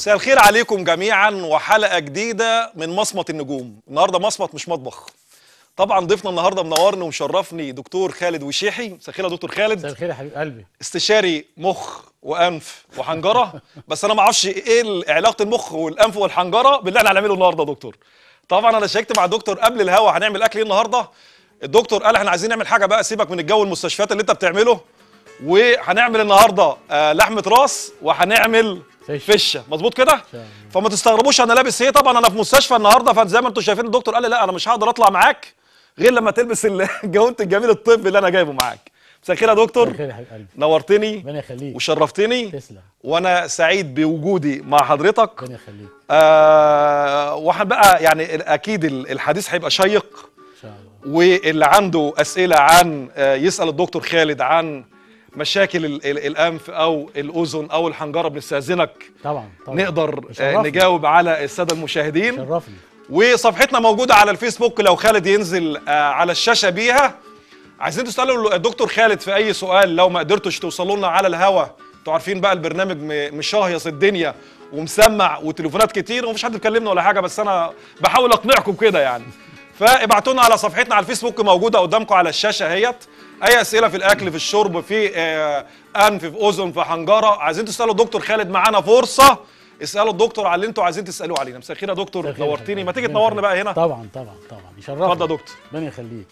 مساء الخير عليكم جميعا وحلقه جديده من مصمت النجوم النهارده مصمت مش مطبخ طبعا ضيفنا النهارده منورني ومشرفني دكتور خالد وشيحي مساء الخير يا دكتور خالد مساء الخير يا حبيب قلبي استشاري مخ وانف وحنجره بس انا ما اعرفش ايه علاقه المخ والانف والحنجره باللي احنا هنعمله النهارده يا دكتور طبعا انا شاركت مع الدكتور قبل الهوا هنعمل اكل ايه النهارده الدكتور قال احنا عايزين نعمل حاجه بقى سيبك من الجو المستشفيات اللي انت بتعمله وهنعمل النهارده آه لحمه راس وهنعمل فش. فشه مظبوط كده شاء الله. فما تستغربوش انا لابس ايه طبعا انا في مستشفى النهارده فزي ما انتم شايفين الدكتور قال لي لا انا مش هقدر اطلع معاك غير لما تلبس الجوانت الجميل الطبي اللي انا جايبه معاك مساء الخير يا مساء دكتور الخير يا حبيب قلبي نورتني ربنا يخليك وشرفتني تسلم وانا سعيد بوجودي مع حضرتك ربنا يخليك آه وهنبقى يعني اكيد الحديث هيبقى شيق ان شاء الله واللي عنده اسئله عن آه يسال الدكتور خالد عن مشاكل ال- ال- الانف او الاذن او الحنجره بنستاذنك طبعا طبعا نقدر آه يشرفني. نجاوب على الساده المشاهدين شرفني وصفحتنا موجوده على الفيسبوك لو خالد ينزل آه على الشاشه بيها عايزين تسالوا الدكتور خالد في اي سؤال لو ما قدرتوش توصلوا لنا على الهوا انتوا عارفين بقى البرنامج م- مشهيص الدنيا ومسمع وتليفونات كتير ومفيش حد بيكلمنا ولا حاجه بس انا بحاول اقنعكم كده يعني فابعتوا لنا على صفحتنا على الفيسبوك موجوده قدامكم على الشاشه اهيت اي اسئله في الاكل في الشرب في آه انف في اذن في حنجره عايزين تسالوا الدكتور خالد معانا فرصه اسالوا الدكتور على اللي انتوا عايزين تسالوه علينا مساء الخير يا دكتور مساء الخير يا نورتني حبيبي. ما تيجي ربنا تنورنا يخليك. بقى هنا طبعا طبعا طبعا يشرفني اتفضل يا دكتور ربنا يخليك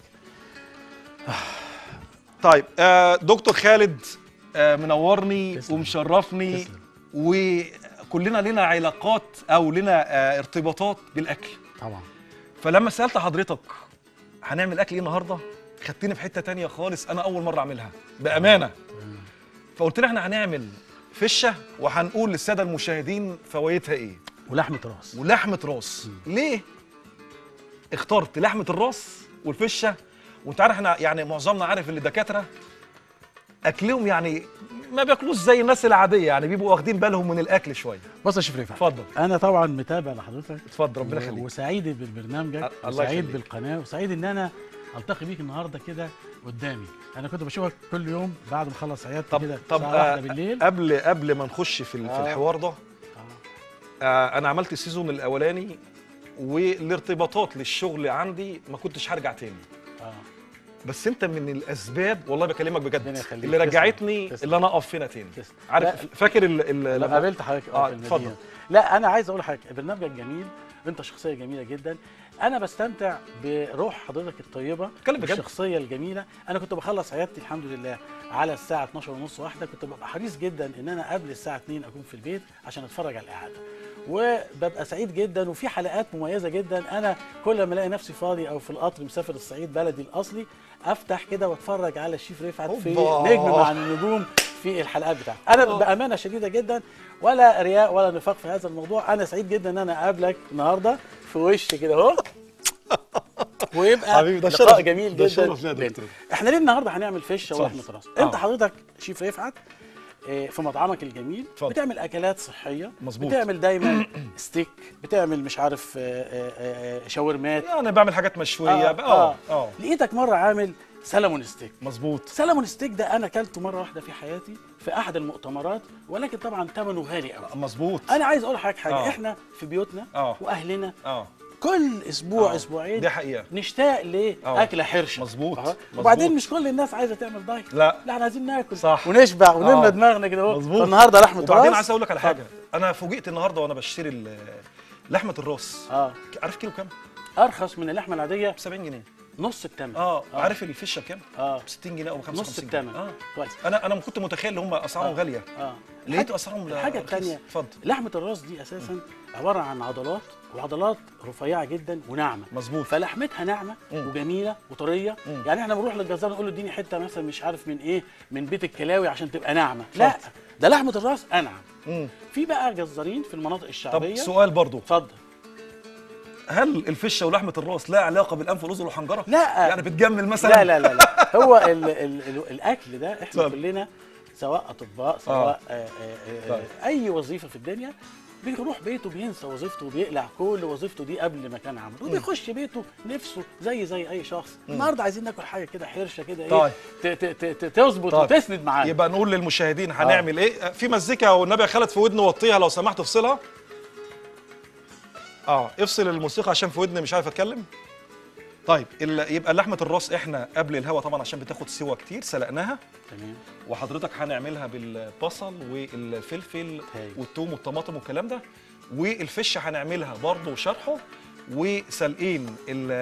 طيب آه دكتور خالد آه منورني تسلم. ومشرفني تسلم. وكلنا لنا علاقات او لنا آه ارتباطات بالاكل طبعا فلما سالت حضرتك هنعمل اكل ايه النهارده خدتني في حته تانية خالص انا اول مره اعملها بامانه فقلت لنا احنا هنعمل فشه وهنقول للساده المشاهدين فوائدها ايه ولحمه راس ولحمه راس ليه اخترت لحمه الراس والفشه وانت عارف احنا يعني معظمنا عارف ان الدكاتره اكلهم يعني ما بياكلوش زي الناس العاديه يعني بيبقوا واخدين بالهم من الاكل شويه بص يا شيف رفعت اتفضل انا طبعا متابع لحضرتك اتفضل ربنا و- يخليك وسعيد ببرنامجك أ- الله وسعيد يخليك. بالقناه وسعيد ان انا التقي بيك النهارده كده قدامي انا كنت بشوفك كل يوم بعد ما اخلص عيادتي طب كده طب الساعه آه واحدة بالليل قبل قبل ما نخش في ال- في آه. الحوار ده آه. آه انا عملت السيزون الاولاني والارتباطات للشغل عندي ما كنتش هرجع تاني اه بس انت من الاسباب والله بكلمك بجد ربنا يخليك. اللي تسلم. رجعتني تسلم. اللي انا اقف هنا تاني تسلم. عارف لا. فاكر ال ال لما لما- قابلت حضرتك آه، اه في اتفضل. المدينه لا انا عايز اقول لحضرتك برنامجك جميل انت شخصيه جميله جدا انا بستمتع بروح حضرتك الطيبه اتكلم بجد. الشخصيه الجميله انا كنت بخلص عيادتي الحمد لله على الساعه 12 ونص واحده كنت ببقى حريص جدا ان انا قبل الساعه 2 اكون في البيت عشان اتفرج على الاعاده وببقى سعيد جدا وفي حلقات مميزه جدا انا كل ما الاقي نفسي فاضي او في القطر مسافر الصعيد بلدي الاصلي افتح كده واتفرج على الشيف رفعت في أوبا. نجم مع النجوم في الحلقات بتاعته انا بامانه شديده جدا ولا رياء ولا نفاق في هذا الموضوع انا سعيد جدا ان انا اقابلك النهارده في وش كده اهو ويبقى حبيبي، ده لقاء شرف- جميل ده جدا شرف ليا يا لينا. دكتور. احنا ليه النهارده هنعمل فشه اتفضل. ولحمه راس آه. انت حضرتك شيف رفعت آه، في مطعمك الجميل اتفضل. بتعمل اكلات صحيه مظبوط. بتعمل دايما ستيك بتعمل مش عارف آه، آه، آه، شاورمات يعني بعمل حاجات مشويه آه، بقى اه آه. اه لقيتك مره عامل سلمون ستيك مظبوط سلمون ستيك ده انا اكلته مره واحده في حياتي في احد المؤتمرات ولكن طبعا ثمنه غالي قوي مظبوط انا عايز اقول لحضرتك حاجه آه. احنا في بيوتنا آه. واهلنا اه كل اسبوع آه. اسبوعين دي حقيقه نشتاق آه. لاكله حرشه مظبوط. أه. مظبوط. وبعدين مش كل الناس عايزه تعمل دايت لا لا احنا عايزين ناكل صح. ونشبع ونملى آه. دماغنا كده اهو مظبوط. فالنهارده لحمه وبعدين راس عايز اقول لك على اتفضل. حاجه انا فوجئت النهارده وانا بشتري ال- لحمه الراس اه عارف كيلو كام؟ ارخص من اللحمه العاديه ب 70 جنيه نص الثمن اه عارف الفشه بكام؟ اه ب 60 جنيه او ب 55 نص جنيه. الثمن اه كويس انا انا ما كنت متخيل ان هم اسعارهم آه. غاليه اه لقيت اسعارهم الحاجه رخيصة. الثانيه اتفضل لحمه الراس دي اساسا عباره عن عضلات وعضلات رفيعه جدا وناعمه مظبوط فلحمتها ناعمه مم. وجميله وطريه مم. يعني احنا بنروح للجزار نقول له اديني حته مثلا مش عارف من ايه من بيت الكلاوي عشان تبقى ناعمه لا اتفضل. ده لحمه الراس انعم مم. في بقى جزارين في المناطق طب الشعبيه سؤال برضو اتفضل هل الفشه ولحمه الراس لها علاقه بالانف والاذن والحنجره؟ لا. يعني بتجمل مثلا؟ لا لا لا, لا. هو ال ال ال الاكل ده احنا اتفضل. كلنا سواء اطباء سواء آه. آه آه طيب. آه اي وظيفه في الدنيا بيروح بيته بينسى وظيفته وبيقلع كل وظيفته دي قبل ما كان عمله وبيخش بيته نفسه زي زي اي شخص النهارده عايزين ناكل حاجه كده حرشه كده ايه طيب. ت- ت- ت- ت- تظبط طيب. وتسند معانا يبقى نقول للمشاهدين هنعمل ايه في مزيكا والنبي يا خالد في ودن وطيها لو سمحت افصلها اه افصل الموسيقى عشان في ودني مش عارف اتكلم طيب ال- يبقى لحمه الراس احنا قبل الهوا طبعا عشان بتاخد سوا كتير سلقناها تمام وحضرتك هنعملها بالبصل والفلفل هاي. والثوم والطماطم والكلام ده والفش هنعملها برضه وشرحه وسلقين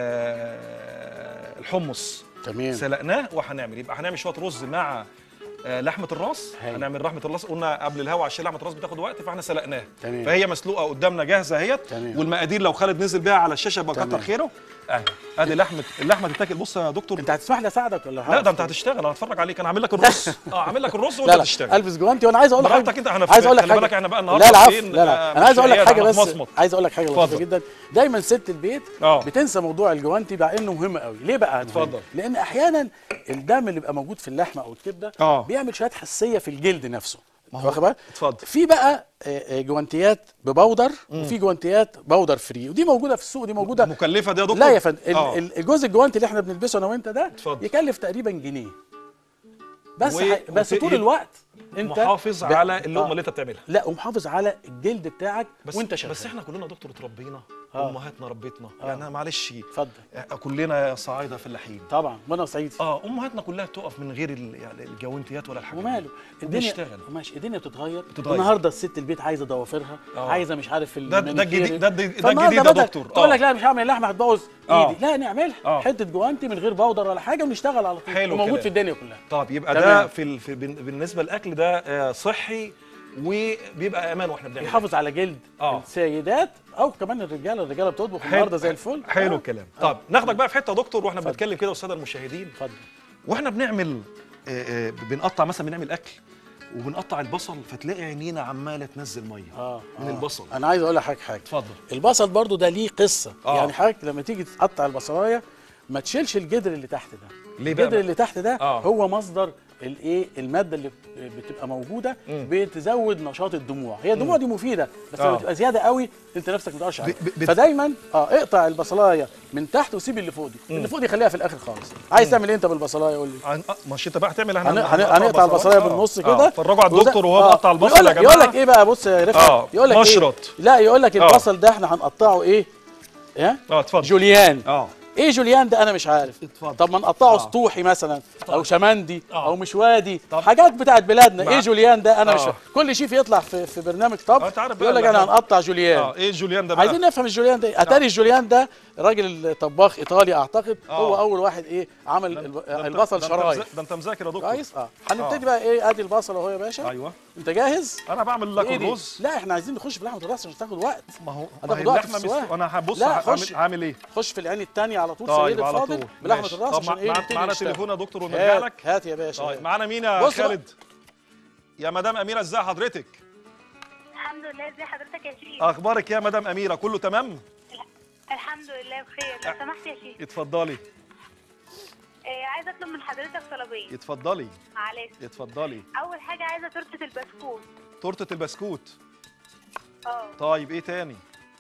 ال- الحمص تمام سلقناه وهنعمل يبقى هنعمل شويه رز مع آه، لحمه الراس هاي. هنعمل لحمه الراس قلنا قبل الهوا عشان لحمه الراس بتاخد وقت فاحنا سلقناها تمام. فهي مسلوقه قدامنا جاهزه اهيت تمام. والمقادير لو خالد نزل بيها على الشاشه يبقى كتر تمام. خيره اهي ادي لحمه اللحمه تتاكل بص يا دكتور انت هتسمح لي اساعدك ولا لا ده انت هتشتغل انا هتفرج عليك انا هعمل لك الرز اه هعمل لك الرز وانت لا لا تشتغل البس جوانتي وانا عايز اقول لك حاجه براحتك انت احنا في عايز اقول لك خلي حاجه بالك احنا بقى النهارده لا العفو فين؟ لا آه، لا انا عايز اقول لك مش حاجه عيال، بس احنا في مصمت. عايز اقول لك حاجه لطيفه اتفضل. جدا دايما ست البيت اه. بتنسى موضوع الجوانتي مع انه مهم قوي ليه بقى مهم؟ اتفضل. لان احيانا الدم اللي بيبقى موجود في اللحمه او الكبده اه. بيعمل شويه حساسيه في الجلد نفسه هو- واخد بالك اتفضل. في بقى آه، آه، جوانتيات ببودر وفي جوانتيات بودر فري ودي موجوده في السوق ودي موجوده مكلفه دي يا دكتور لا يا فندم ال- آه. ال- الجزء الجوانتي اللي احنا بنلبسه انا وانت ده اتفضل. يكلف تقريبا جنيه بس و- ح... بس وفي- طول الوقت انت محافظ ب- على اللقمه آه. اللي انت بتعملها لا ومحافظ على الجلد بتاعك بس وانت شغال بس احنا كلنا دكتور اتربينا آه. امهاتنا ربتنا آه. يعني معلش اتفضل آه، كلنا صعايده فلاحين طبعا وانا سعيد اه امهاتنا كلها بتقف من غير ال- يعني الجوانتيات ولا الحاجات وماله الدنيا وبنشتغل. ماشي الدنيا بتتغير بتتغير. النهارده الست البيت عايزه ضوافرها آه. عايزه مش عارف ده- ده المانيكير. الجديد- ده- ده- ده فالنهاردة الجديد يا بدل دكتور. تقول آه. لك لا مش هعمل اللحمه هتبوظ آه. ايدي لا نعملها آه. حته جوانتي من غير بودر ولا حاجه ونشتغل على طول حلو وموجود الكلام. في الدنيا كلها طب يبقى تمام. ده في, ال... في بن- بالنسبه للاكل ده آه، صحي وبيبقى امان واحنا بنعمل يحافظ على جلد آه. السيدات او كمان الرجاله الرجاله بتطبخ حلو. النهارده زي الفل حلو آه. الكلام طب ناخدك بقى في حته يا دكتور واحنا اتفضل. بنتكلم كده والساده المشاهدين اتفضل واحنا بنعمل آه، آه، بنقطع مثلا بنعمل اكل وبنقطع البصل فتلاقي عينينا عماله تنزل ميه اه من آه. البصل انا عايز اقول لك حاجه حاجه اتفضل البصل برضو ده ليه قصه آه. يعني حضرتك لما تيجي تقطع البصلايه ما تشيلش الجدر اللي تحت ده ليه بقى الجدر بقى؟ اللي تحت ده آه. هو مصدر الايه الماده اللي بتبقى موجوده مم. بتزود نشاط الدموع هي الدموع دي مفيده بس آه. لما تبقى زياده قوي انت نفسك ما تقدرش عليها ب- ب- فدايما اه اقطع البصلايه من تحت وسيب اللي فوق دي اللي فوق دي خليها في الاخر خالص عايز تعمل ايه انت بالبصلايه قول لي عن... آه، مش انت بقى هتعمل هن- هن- هنقطع البصلايه بالنص كده اتفرجوا على وده- الدكتور وهو آه. بيقطع البصل يقول يا لك- جماعه يقول لك ايه بقى بص يا رفعت آه، يقول لك مشرط. ايه لا يقول لك آه. البصل ده احنا هنقطعه ايه ايه اه اتفضل جوليان اه ايه جوليان ده انا مش عارف اتفضل. طب ما نقطعه آه. سطوحي مثلا او شمندي آه. او مشوادي طب. حاجات بتاعت بلادنا مع- ايه جوليان ده انا مش آه. فاهم. كل شيف يطلع في, في برنامج آه، طب أنت عارف بقى يقول لك اللي انا إحنا- هنقطع جوليان اه ايه جوليان ده بقى عايزين نفهم الجوليان ده إيه. اتاري الجوليان ده راجل طباخ ايطالي اعتقد آه. هو اول واحد ايه عمل الب- ده أنت- البصل ده أنت شرايح مذا- ده انت مذاكر يا دكتور كويس اه هنبتدي آه. بقى ايه ادي البصل اهو يا باشا ايوه انت جاهز انا بعمل لك إيه دي؟ الرز لا احنا عايزين نخش في لحمه الراس عشان تاخد وقت ما هو هتاخد ما هي وقت اللحمه في السواقة. مست... انا هبص لا، هعمل خش. هعمل ايه خش في العين الثانيه على طول طيب سيد على الفاضل طول بلحمه ماشي. الراس طب عشان مع- ايه مع- نبتدي معانا نشتغل. تليفون يا دكتور ونرجع هات لك هات يا باشا طيب هات. معانا مين يا بص بقى. خالد يا مدام اميره ازاي حضرتك الحمد لله ازي حضرتك يا شيخ اخبارك يا مدام اميره كله تمام الحمد لله بخير لو سمحت يا شيخ اتفضلي آه عايزه اطلب من حضرتك طلبين اتفضلي معلش اتفضلي اول حاجه عايزه تورته البسكوت تورته البسكوت اه طيب ايه تاني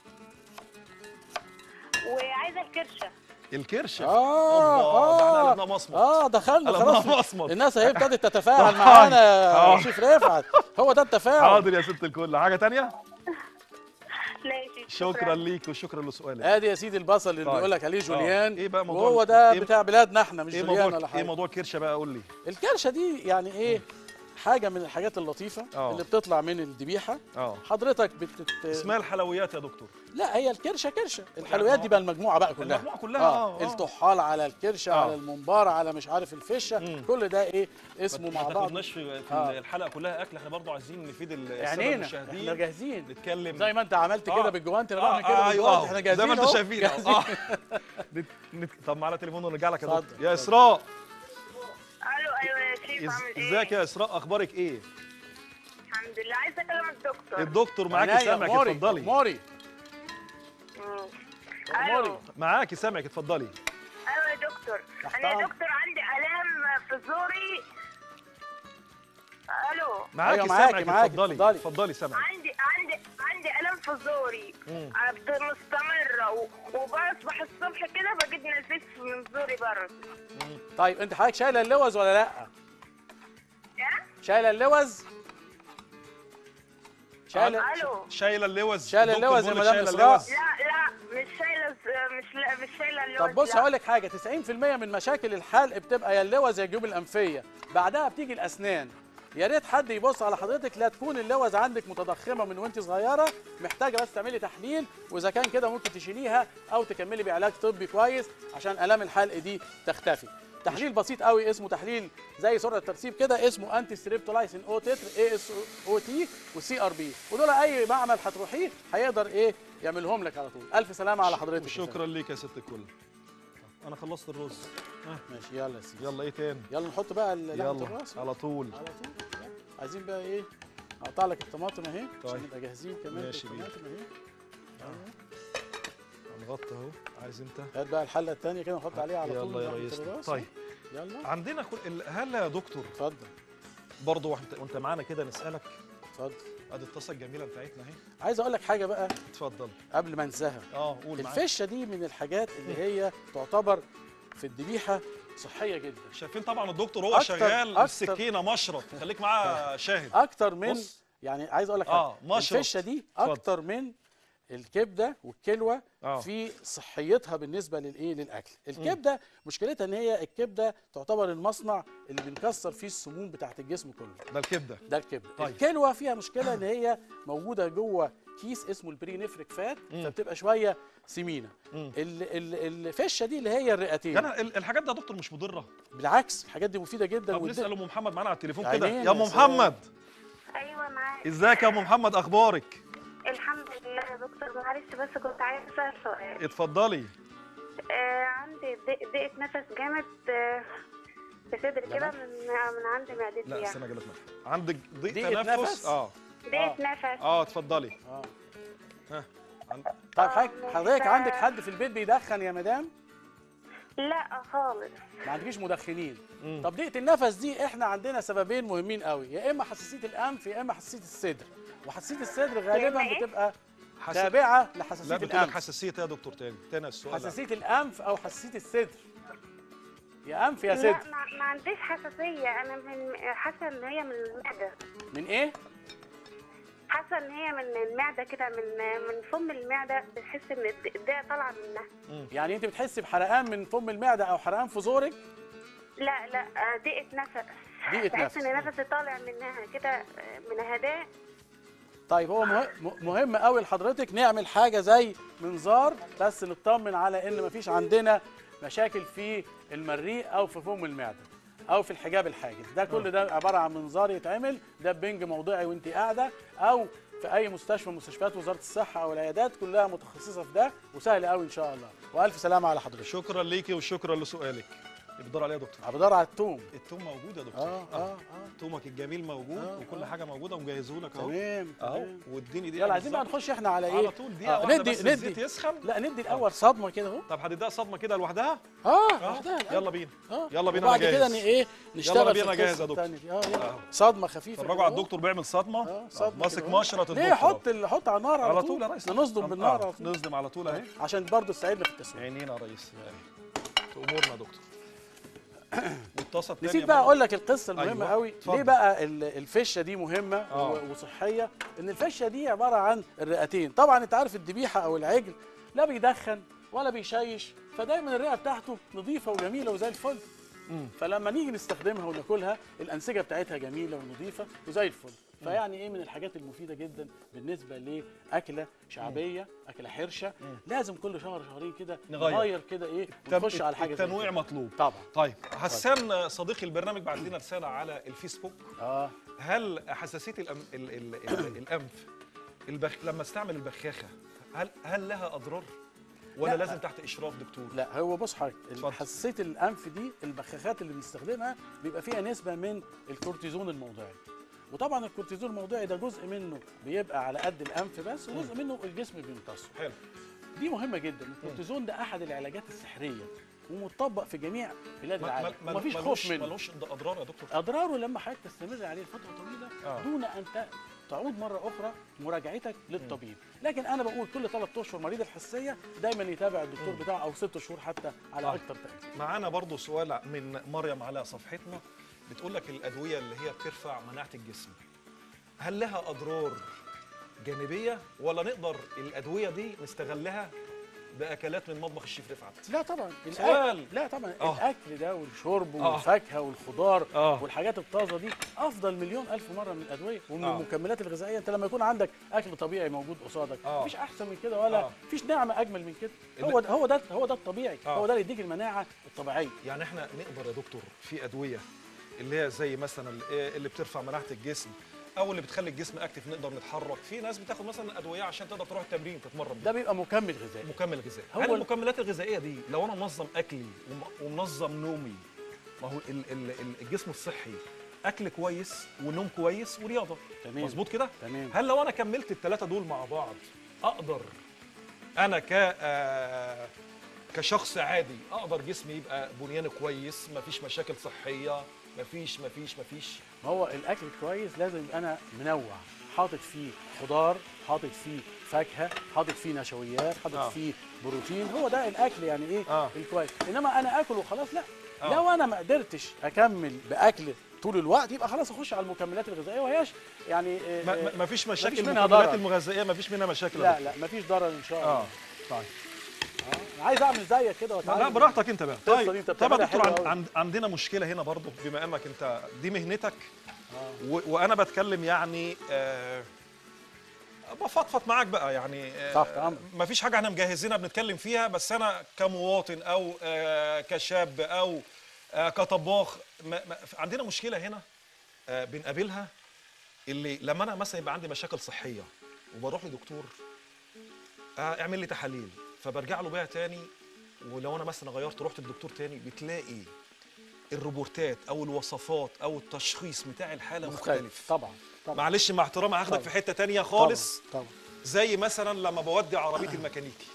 وعايزه الكرشه الكرشه اه الله، ده احنا اه قلبنا مصمت اه دخلنا قلبنا خلاص مصمت الناس اهي ابتدت تتفاعل طيب. معانا يا آه. شيف رفعت هو ده التفاعل حاضر يا ست الكل حاجه تانية لا يا شيخ شكرا ليك وشكرا لسؤالك ادي يا سيدي البصل اللي طيب. بيقول لك عليه آه. جوليان إيه بقى موضوع وهو ال- ده إيه- بتاع بلادنا احنا مش ايه جوليان موضوع ولا ايه حاجه موضوع الكرشه بقى قول لي الكرشه دي يعني ايه حاجه من الحاجات اللطيفه آه. اللي بتطلع من الذبيحه اه حضرتك بتت... اسمها الحلويات يا دكتور لا هي الكرشه كرشه الحلويات دي بقى المجموعه بقى كلها المجموعة كلها، آه، آه. الطحال على الكرشه آه. على الممبار على مش عارف الفشه مم. كل ده ايه اسمه ما مع بعض تاخدناش في, في آه. الحلقه كلها اكل احنا برضو عايزين نفيد ال- الساده عينينا احنا المشاهدين جاهزين نتكلم زي ما انت عملت آه. كده بالجوانت انا آه، بعمل كده آه، بالجوانت أيوة، احنا آه. جاهزين زي ما انتم أهو. شايفين أهو. جاهزين. اه نت... نت... طب معانا تليفون ونرجع لك يا اتفضل. دكتور يا اسراء الو ايوه يا شيخ إز- عامل ايه ازيك يا اسراء اخبارك ايه الحمد لله عايزه اكلم الدكتور الدكتور معاكي عينيا، سامعك موري، اتفضلي موري مم. موري ايوه معاكي سامعك اتفضلي ايوه يا دكتور تحت انا يا أمرك. دكتور عندي الام في زوري الو معاكي أيوة، معاكي، سامعك معاكي، اتفضلي اتفضلي. اتفضلي سامعك عندي عندي عندي الم في زوري مم. عبد مستمره و- وبصبح الصبح كده بجد نزيف من زوري برضه طيب انت حضرتك شايله اللوز ولا لا ايه شايله اللوز شايله الو شايله اللوز شايلة الدكتور اللوز يا بيقول لك مدام شايلة إسراء. اللوز. لا لا مش شايله اللي طب بص هقول لك حاجه 90% من مشاكل الحلق بتبقى يا اللوز يا الجيوب الانفيه بعدها بتيجي الاسنان يا ريت حد يبص على حضرتك لا تكون اللوز عندك متضخمه من وانت صغيره محتاجه بس تعملي تحليل واذا كان كده ممكن تشيليها او تكملي بعلاج طبي كويس عشان الام الحلق دي تختفي تحليل بسيط قوي اسمه تحليل زي سرعه الترسيب كده اسمه انتي ستريبتولايسين او تتر اي اس او تي والسي ار بي ودول اي معمل هتروحيه هيقدر ايه يعملهم لك على طول الف سلامه على حضرتك يا فندم. شكرا ليك يا ست الكل انا خلصت الرز ها ماشي يلا يا سيدي يلا ايه تاني يلا نحط بقى ال- لحمه يلا الراس على طول على طول يلا. عايزين بقى ايه اقطع لك الطماطم اهي طيب. عشان نبقى جاهزين كمان ماشي بيه. بالطماطم اهي هنغطي اهو عايز انت هات بقى الحله الثانيه كده نحط عليها على طول يلا يا لحمة ريس الراس. طيب يلا عندنا كل ال- هل يا دكتور اتفضل برضه وانت وانت معانا كده نسالك اتفضل ادي الطاسه الجميله بتاعتنا اهي عايز اقول لك حاجه بقى اتفضل قبل ما انساها اه قول معاك الفشه دي من الحاجات اللي هي تعتبر في الذبيحه صحيه جدا شايفين طبعا الدكتور هو أكتر- شغال أكتر- السكينه مشرط خليك معاه شاهد اكتر من بص. يعني عايز اقول لك حاجه آه، مشرط. الفشه دي اتفضل. اكتر من الكبده والكلوه آه. في صحيتها بالنسبه للايه للاكل الكبده مشكلتها ان هي الكبده تعتبر المصنع اللي بنكسر فيه السموم بتاعت الجسم كله ده الكبده ده الكبده طيب. الكلوه فيها مشكله ان هي موجوده جوه كيس اسمه البرينفريك فات فبتبقى شويه سمينه مم. ال- ال- الفشه دي اللي هي الرئتين انا ال- الحاجات دي يا دكتور مش مضره بالعكس الحاجات دي مفيده جدا طب والد- نسال ام محمد معانا على التليفون عينينا كده يا يا ام سلام. محمد ايوه معاك ازيك يا ام محمد اخبارك الحمد لله يا دكتور معلش بس كنت عايزه اسال سؤال اتفضلي آه عندي ضيق- ضيقه نفس جامد آه في صدري كده من من عند معدتي لا يعني استنى جالك عندك ضيق ضيقة تنفس نفس؟ اه ضيقه نفس اه اتفضلي اه ها عن- طيب حضرتك آه، حضرتك ف- عندك حد في البيت بيدخن يا مدام لا خالص ما عندكيش مدخنين مم. طب ضيقه النفس دي احنا عندنا سببين مهمين قوي يا اما حساسيه الانف يا اما حساسيه الصدر وحساسيه الصدر غالبا إيه؟ بتبقى حس... تابعه لا لحساسيه بتقول لك الانف حساسيه يا دكتور تاني تاني السؤال حساسيه الانف او حساسيه الصدر يا انف يا لا صدر ما, ما عنديش حساسيه انا من حاسه ان هي من المعده من ايه حاسه ان هي من المعده كده من من فم المعده بتحس ان الد- الضيقه طالعه منها يعني انت بتحسي بحرقان من فم المعده او حرقان في زورك لا لا آه، ضيقه نفس ضيقة بحس نفس. ان نفسي طالع منها كده آه، من هداء طيب هو مه- م- مهم قوي لحضرتك نعمل حاجه زي منظار بس نطمن على ان مفيش عندنا مشاكل في المريء او في فم المعده او في الحجاب الحاجز ده كل ده عباره عن منظار يتعمل ده بنج موضعي وانت قاعده او في اي مستشفى من مستشفيات وزاره الصحه او العيادات كلها متخصصه في ده وسهل قوي ان شاء الله والف سلامه على حضرتك شكرا ليكي وشكرا لسؤالك بتدور عليه يا دكتور بدور على التوم التوم موجود يا دكتور اه اه اه تومك الجميل موجود آه، وكل آه. حاجه موجوده ومجهزه لك اهو تمام اهو تمام واديني دي يلا عايزين بقى نخش احنا على ايه على طول دقيقه آه، واحده ندي بس ندي الزيت يسخن لا ندي الاول صدمه كده اهو طب هتديها صدمه كده لوحدها اه اه لوحدها. يلا بينا اه يلا بينا وبعد أنا كده جاهز. ن- ايه نشتغل بينا في جاهز يا القصة دكتور. التانية دي. اه يلا آه. صدمه خفيفه اتفرجوا كده على أهو. الدكتور بيعمل صدمه اه آه، صدمه ماسك كده أهو. مشرط ليه الدكتور حط ال- حط على النار على طول يا ريس نصدم آه، بالنار آه، على طول نصدم على طول اهي عشان برضه تساعدنا في التسويق عينينا يا ريس تأمرنا يا دكتور والطاسه الثانيه نسيت بقى اقول لك القصه المهمه أيوة. قوي اتفضل. ليه بقى ال- الفشه دي مهمه آه. و- وصحيه ان الفشه دي عباره عن الرئتين طبعا انت عارف الذبيحه او العجل لا بيدخن ولا بيشيش فدايما الرئه بتاعته نظيفه وجميله وزي الفل مم. فلما نيجي نستخدمها وناكلها الانسجه بتاعتها جميله ونظيفه وزي الفل فيعني ايه من الحاجات المفيده جدا بالنسبه لاكله شعبيه اكله حرشه لازم كل شهر شهرين كده نغير. نغير كده ايه ونخش على حاجه زي التنويع كده. مطلوب طبعا طيب حسان صديقي البرنامج بعت لنا رساله على الفيسبوك اه هل حساسيه الأم... ال... ال... ال... الانف البخ... لما استعمل البخاخه هل هل لها اضرار ولا لا. لازم تحت اشراف دكتور لا هو بص حضرتك اتفضل. حساسيه الانف دي البخاخات اللي بنستخدمها بيبقى فيها نسبه من الكورتيزون الموضعي وطبعا الكورتيزون الموضعي ده جزء منه بيبقى على قد الانف بس وجزء منه الجسم بيمتصه حلو دي مهمه جدا الكورتيزون ده احد العلاجات السحريه ومطبق في جميع بلاد العالم ومفيش خوف منه ملوش اضرار يا دكتور اضراره لما حضرتك تستمر عليه لفتره طويله آه. دون ان ت- تعود مره اخرى مراجعتك للطبيب لكن انا بقول كل ثلاث اشهر مريض الحساسيه دايما يتابع الدكتور بتاعه او ست شهور حتى على آه. اكتر تاكيد معانا برضو سؤال من مريم على صفحتنا بتقول لك الادويه اللي هي بترفع مناعه الجسم هل لها اضرار جانبيه ولا نقدر الادويه دي نستغلها باكلات من مطبخ الشيف رفعت لا طبعا سؤال. الأكل لا طبعا آه. الاكل ده والشرب آه. والفاكهه والخضار آه. والحاجات الطازه دي افضل مليون الف مره من الادويه ومن آه. المكملات الغذائيه انت لما يكون عندك اكل طبيعي موجود قصادك آه. مفيش احسن من كده ولا آه. مفيش نعمه اجمل من كده اللي- هو ده هو ده هو ده الطبيعي آه. هو ده اللي يديك المناعه الطبيعيه يعني احنا نقدر يا دكتور في ادويه اللي هي زي مثلا ال- اللي بترفع مناعه الجسم او اللي بتخلي الجسم اكتف نقدر نتحرك في ناس بتاخد مثلا ادويه عشان تقدر تروح التمرين تتمرن ده بيبقى مكمل غذائي مكمل غذائي هو هل ال- المكملات الغذائيه دي لو انا منظم اكلي وم- ومنظم نومي ما هو ال- ال- ال- الجسم الصحي اكل كويس ونوم كويس ورياضه تمام. مظبوط كده تمام. هل لو انا كملت الثلاثه دول مع بعض اقدر انا ك آه، كشخص عادي اقدر جسمي يبقى بنيانه كويس مفيش مشاكل صحيه مفيش مفيش مفيش ما هو الاكل كويس لازم يبقى انا منوع حاطط فيه خضار حاطط فيه فاكهه حاطط فيه نشويات حاطط آه. فيه بروتين هو ده الاكل يعني ايه آه. الكويس انما انا اكل وخلاص لا آه. لو انا ما قدرتش اكمل باكل طول الوقت يبقى خلاص اخش على المكملات الغذائيه وهياش يعني آه، ما- ما- آه، مفيش مشاكل مفيش منها المكملات ضرر. المغذائيه مفيش منها مشاكل يا لا دكتور. لا مفيش ضرر ان شاء الله اه طيب آه. انا عايز اعمل زيك كده لا, واتعلم لا براحتك انت بقى القصة طيب دي انت طب يا بتعملها دكتور حلوة عن أوي. عن عندنا مشكله هنا برضو بما انك انت دي مهنتك آه. و وانا بتكلم يعني آه بفضفض معاك بقى يعني تحت أمرك. ما فيش حاجه احنا مجهزينها بنتكلم فيها بس انا كمواطن او آه كشاب او آه كطباخ ما ما عندنا مشكله هنا آه بنقابلها اللي لما انا مثلا يبقى عندي مشاكل صحيه وبروح لدكتور آه اعمل لي تحاليل فبرجع له بيها تاني ولو انا مثلا غيرت رحت للدكتور تاني بتلاقي الروبورتات او الوصفات او التشخيص بتاع الحاله مختلف طبعا طبعا معلش مع احترامي هاخدك طبعا. في حته تانية خالص طبعا, طبعا. زي مثلا لما بودي عربيتي الميكانيكي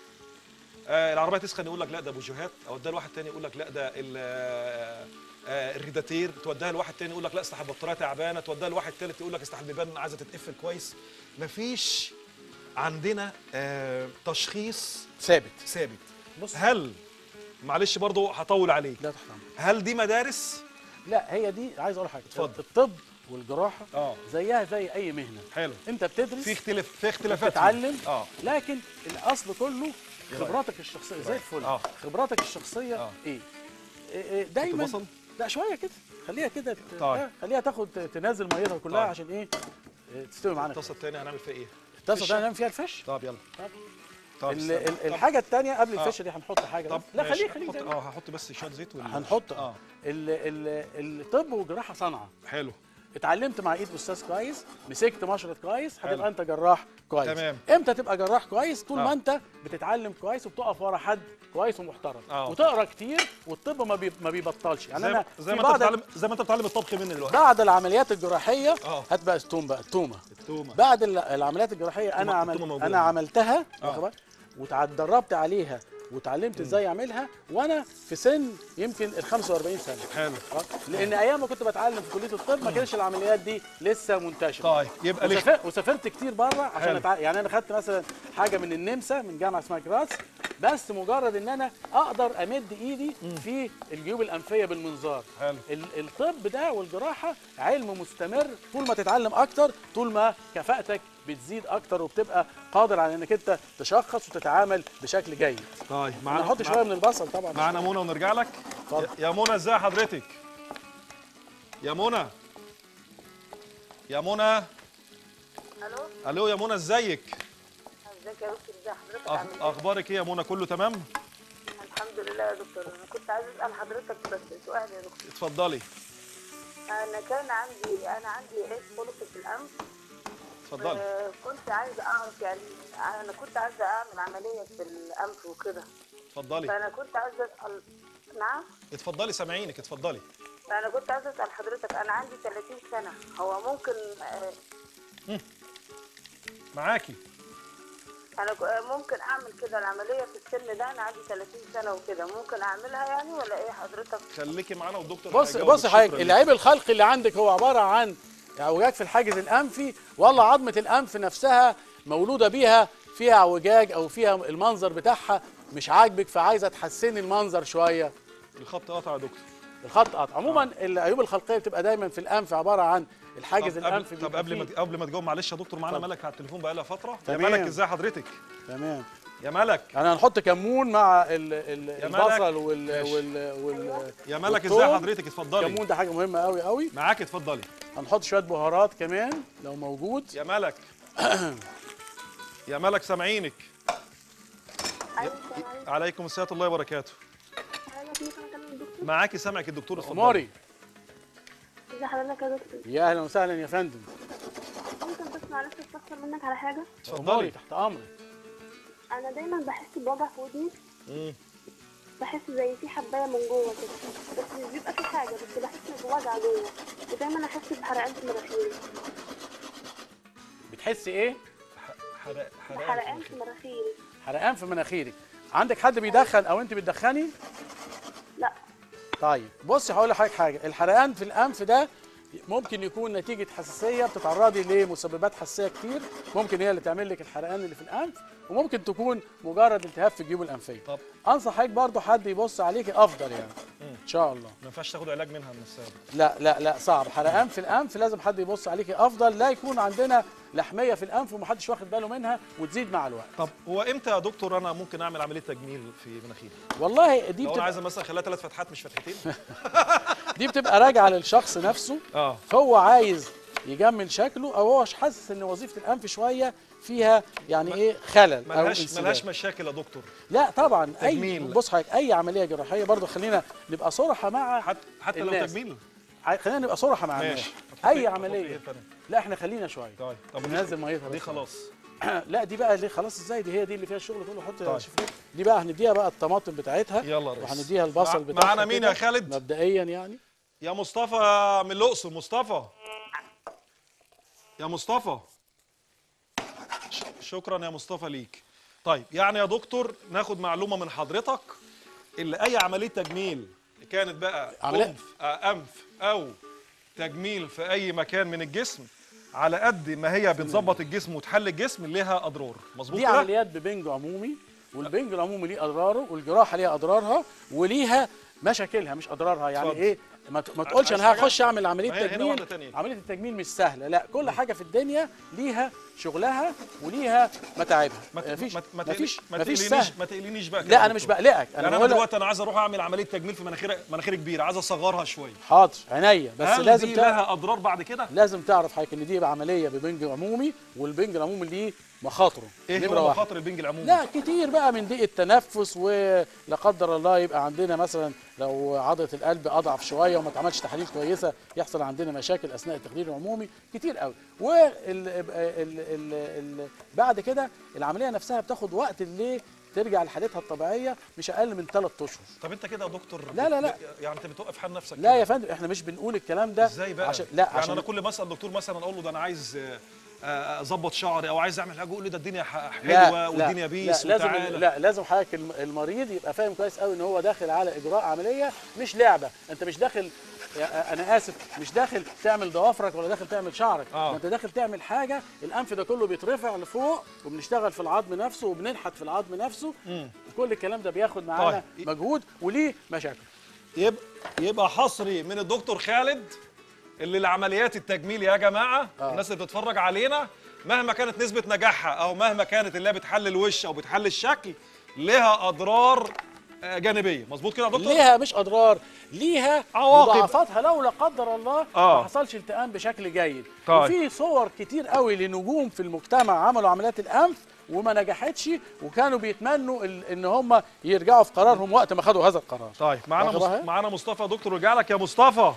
آه العربيه تسخن يقول لك لا ده بوجيهات اوديها لواحد تاني يقول لك لا ده ال- آه، آه، الريداتير توديها لواحد تاني يقول لك لا استحى البطاريه تعبانه توديها لواحد تالت يقول لك استحى البيبان عايزه تتقفل كويس مفيش عندنا آه تشخيص ثابت ثابت بص هل معلش برضو هطول عليك لا تحت أمرك. هل دي مدارس لا هي دي عايز اقول حاجه اتفضل. الطب والجراحه اه زيها زي اي مهنه حلو انت بتدرس في اختلاف في اختلافات بتتعلم اه لكن الاصل كله رأيك؟ خبراتك الشخصيه زي رأيك. الفل آه. خبراتك الشخصيه آه. ايه إيه- إيه دايما بصل؟ لا شويه كده خليها كده ت- طيب. آه، خليها تاخد تنزل ميتها كلها طيب. عشان ايه إيه، تستوي معانا الطاسه الثانيه هنعمل فيها ايه؟ الطاسه فش؟ ده هنعمل فيها الفش طب يلا طب. طب ال- استنى. ال- طب- الحاجه الثانيه قبل آه. الفش دي هنحط حاجه طب بس. لا ماشي، خليه خليه هحط- زي ما- اه هحط بس شويه زيت ولا هنحط اه ال- ال- الطب والجراحه صنعه حلو اتعلمت مع ايد استاذ كويس مسكت مشرط كويس حلو. هتبقى انت جراح كويس تمام. امتى تبقى جراح كويس طول آه. ما انت بتتعلم كويس وبتقف ورا حد كويس ومحترم آه. وتقرا كتير والطب ما, بي... ما بيبطلش يعني زي انا ما زي في ما انت بعض بتتعلم زي ما انت بتتعلم الطبخ مني دلوقتي بعد العمليات الجراحيه آه. هات بقى التوم بقى التومه التومه بعد ال- العمليات الجراحيه انا التومة- عمل التومة موجودة. انا عملتها آه. واخد بالك؟ وتدربت عليها وتعلمت ازاي اعملها وانا في سن يمكن ال 45 سنه حلو آه. لان ايام ما كنت بتعلم في كليه الطب ما كانش العمليات دي لسه منتشره طيب يبقى ليه وسافرت, وسافرت كتير بره عشان حلو. أتع... يعني انا خدت مثلا حاجه من النمسا من جامعه اسمها جراس بس مجرد ان انا اقدر امد ايدي في الجيوب الانفيه بالمنظار حلو. ال... الطب ده والجراحه علم مستمر طول ما تتعلم اكتر طول ما كفاءتك بتزيد اكتر وبتبقى قادر على انك انت تشخص وتتعامل بشكل جيد طيب انا معانا هحط شويه من البصل طبعا معانا منى ونرجع لك اتفضل. يا- يا منى ازاي حضرتك يا منى يا منى الو الو يا منى ازيك ازيك يا دكتور ازي حضرتك أخ- عامل ايه؟ اخبارك ايه يا منى كله تمام الحمد لله يا دكتور انا كنت عايز اسال حضرتك بس سؤال يا دكتور اتفضلي انا كان عندي انا عندي عيب خلق في الانف اتفضلي آه، كنت عايزه اعرف يعني انا كنت عايزه اعمل عمليه في الانف وكده اتفضلي فانا كنت عايزه اسال نعم اتفضلي سامعينك اتفضلي انا كنت عايزه اسال حضرتك انا عندي 30 سنه هو ممكن آه، معاكي انا ك- آه، ممكن اعمل كده العمليه في السن ده انا عندي 30 سنه وكده ممكن اعملها يعني ولا ايه حضرتك خليكي معانا والدكتور بص هيجاوبك. بص يا حضرتك شكراً العيب الخلقي اللي عندك هو عباره عن اعوجاج في الحاجز الانفي ولا عظمه الانف نفسها مولوده بيها فيها اعوجاج او فيها المنظر بتاعها مش عاجبك فعايزه تحسني المنظر شويه ليك. الخط قطع يا دكتور الخط قطع عموما العيوب الخلقيه بتبقى دايما في الانف عباره عن الحاجز طب الانفي قبل, طب بيبقى قبل ما فيه- قبل ما تجاوب معلش يا دكتور معانا اتفضل. ملك على التليفون بقالها فتره يا تمام. ملك ازاي حضرتك تمام يا ملك يعني هنحط كمون مع ال ال يا ملك. البصل وال ماشي. وال وال يا ملك والثوم. ازاي حضرتك اتفضلي الكمون ده حاجه مهمه قوي قوي معاك اتفضلي هنحط شويه بهارات كمان لو موجود يا ملك يا ملك سامعينك ايوه السلام عليكم عليكم السلام الله وبركاته انا في مكان الدكتور معاكي سامعك الدكتور اتفضلي ماري ازي حضرتك يا دكتور يا اهلا وسهلا يا فندم ممكن بس معلش استفسر منك على حاجه اتفضلي ماري تحت امرك انا دايما بحس بوجع في ودني مم. بحس زي في حبايه من جوه كده بس مش بيبقى في حاجه بس بحس بوجع جوه ودايما احس بحرقان في مناخيري بتحسي ايه حرق بحرقان في مناخيري حرقان في مناخيرك عندك حد بيدخن او انت بتدخني لا طيب بصي هقول لحضرتك حاجه الحرقان في الانف ده ممكن يكون نتيجه حساسيه بتتعرضي لمسببات حساسيه كتير ممكن هي اللي تعمل لك الحرقان اللي في الانف وممكن تكون مجرد التهاب في الجيوب الانفيه طب انصح حضرتك برضه حد يبص عليكي افضل يعني ان شاء الله ما ينفعش تاخد علاج منها من السبب لا لا لا صعب حرقان في الانف لازم حد يبص عليكي افضل لا يكون عندنا لحميه في الانف ومحدش واخد باله منها وتزيد مع الوقت طب هو امتى يا دكتور انا ممكن اعمل عمليه تجميل في مناخيري والله دي لو انا بتبقى عايزه مثلا اخليها ثلاث فتحات مش فتحتين دي بتبقى راجعه للشخص نفسه اه هو عايز يجمل شكله او هو حاسس ان وظيفه الانف شويه فيها يعني ايه خلل او ملهاش انسداد. ملهاش مشاكل يا دكتور لا طبعا اي تجميل. بص حضرتك اي عمليه جراحيه برضه خلينا نبقى صراحه مع حتى حتى لو الناس. تجميل ع- خلينا نبقى صراحه مع الناس ماشي اي هتحط إيه عمليه تاني؟ لا احنا خلينا شويه طيب طب دي- ننزل ميتها دي بس. خلاص لا دي بقى ليه خلاص ازاي دي هي دي اللي فيها الشغل كله حط طيب. شوف دي بقى هنديها بقى الطماطم بتاعتها يلا يا ريس وهنديها البصل مع- بتاعها معانا مين كده يا خالد؟ مبدئيا يعني يا مصطفى من الاقصر مصطفى يا مصطفى ش- شكرا يا مصطفى ليك طيب يعني يا دكتور ناخد معلومه من حضرتك اللي اي عمليه تجميل كانت بقى عملية- انف آه، انف او تجميل في اي مكان من الجسم على قد ما هي بتظبط الجسم وتحل الجسم ليها اضرار مظبوط دي كده عمليات ببنج عمومي والبنج العمومي ليه اضراره والجراحه ليها اضرارها وليها مشاكلها مش اضرارها يعني اتفضل. ايه ما ت- ما تقولش عايز انا حاجة؟ هخش اعمل عمليه ما هي هنا تجميل واحدة تانية. عمليه التجميل مش سهله لا كل حاجه في الدنيا ليها شغلها وليها متاعبها ما ت- مفيش ما- ما مفيش تقلي- ما مفيش تقلينيش سهل ما تقلينيش بقى كده لا يا انا مش دكتور. بقلقك يعني انا بقول لك دلوقتي انا عايز اروح اعمل عمليه تجميل في مناخير مناخير كبيره عايز اصغرها شويه حاضر عينيا بس هل لازم دي تعرف لها اضرار بعد كده لازم تعرف حضرتك ان دي عمليه ببنج عمومي والبنج العمومي ليه مخاطره ايه نمرة هو واحد. مخاطر البنج العمومي لا كتير بقى من ضيق التنفس ولا قدر الله يبقى عندنا مثلا لو عضله القلب اضعف شويه وما اتعملش تحاليل كويسه يحصل عندنا مشاكل اثناء التخدير العمومي كتير قوي وال ال ال ال ال بعد كده العمليه نفسها بتاخد وقت اللي ترجع لحالتها الطبيعيه مش اقل من ثلاث اشهر طب انت كده يا دكتور لا، لا، لا. يعني انت بتوقف حال نفسك لا كده. يا فندم احنا مش بنقول الكلام ده ازاي بقى عشان لا يعني عشان انا كل ما اسال دكتور مثلا اقول له ده انا عايز آه، آه، اظبط شعري او عايز اعمل حاجه يقول لي ده الدنيا ح- حلوه والدنيا بيس لا لازم وتعالى لا لازم حضرتك الم- المريض يبقى فاهم كويس قوي ان هو داخل على اجراء عمليه مش لعبه انت مش داخل يا- انا اسف مش داخل تعمل ضوافرك ولا داخل تعمل شعرك آه. ده انت داخل تعمل حاجه الانف ده كله بيترفع لفوق وبنشتغل في العظم نفسه وبننحت في العظم نفسه وكل الكلام ده بياخد معانا طيب. مجهود وليه مشاكل يبقى يبقى حصري من الدكتور خالد اللي العمليات التجميل يا جماعه آه. الناس اللي بتتفرج علينا مهما كانت نسبه نجاحها او مهما كانت اللي هي بتحل الوش او بتحل الشكل لها اضرار آه، جانبيه مظبوط كده يا دكتور ليها مش اضرار ليها عواقب. مضاعفاتها لو لا قدر الله آه. ما حصلش التئام بشكل جيد طيب. وفي صور كتير قوي لنجوم في المجتمع عملوا عمليات الانف وما نجحتش وكانوا بيتمنوا ال- ان هم يرجعوا في قرارهم وقت ما خدوا هذا القرار طيب معانا واخد مص... بالك؟ معانا مصطفى يا دكتور رجع لك يا مصطفى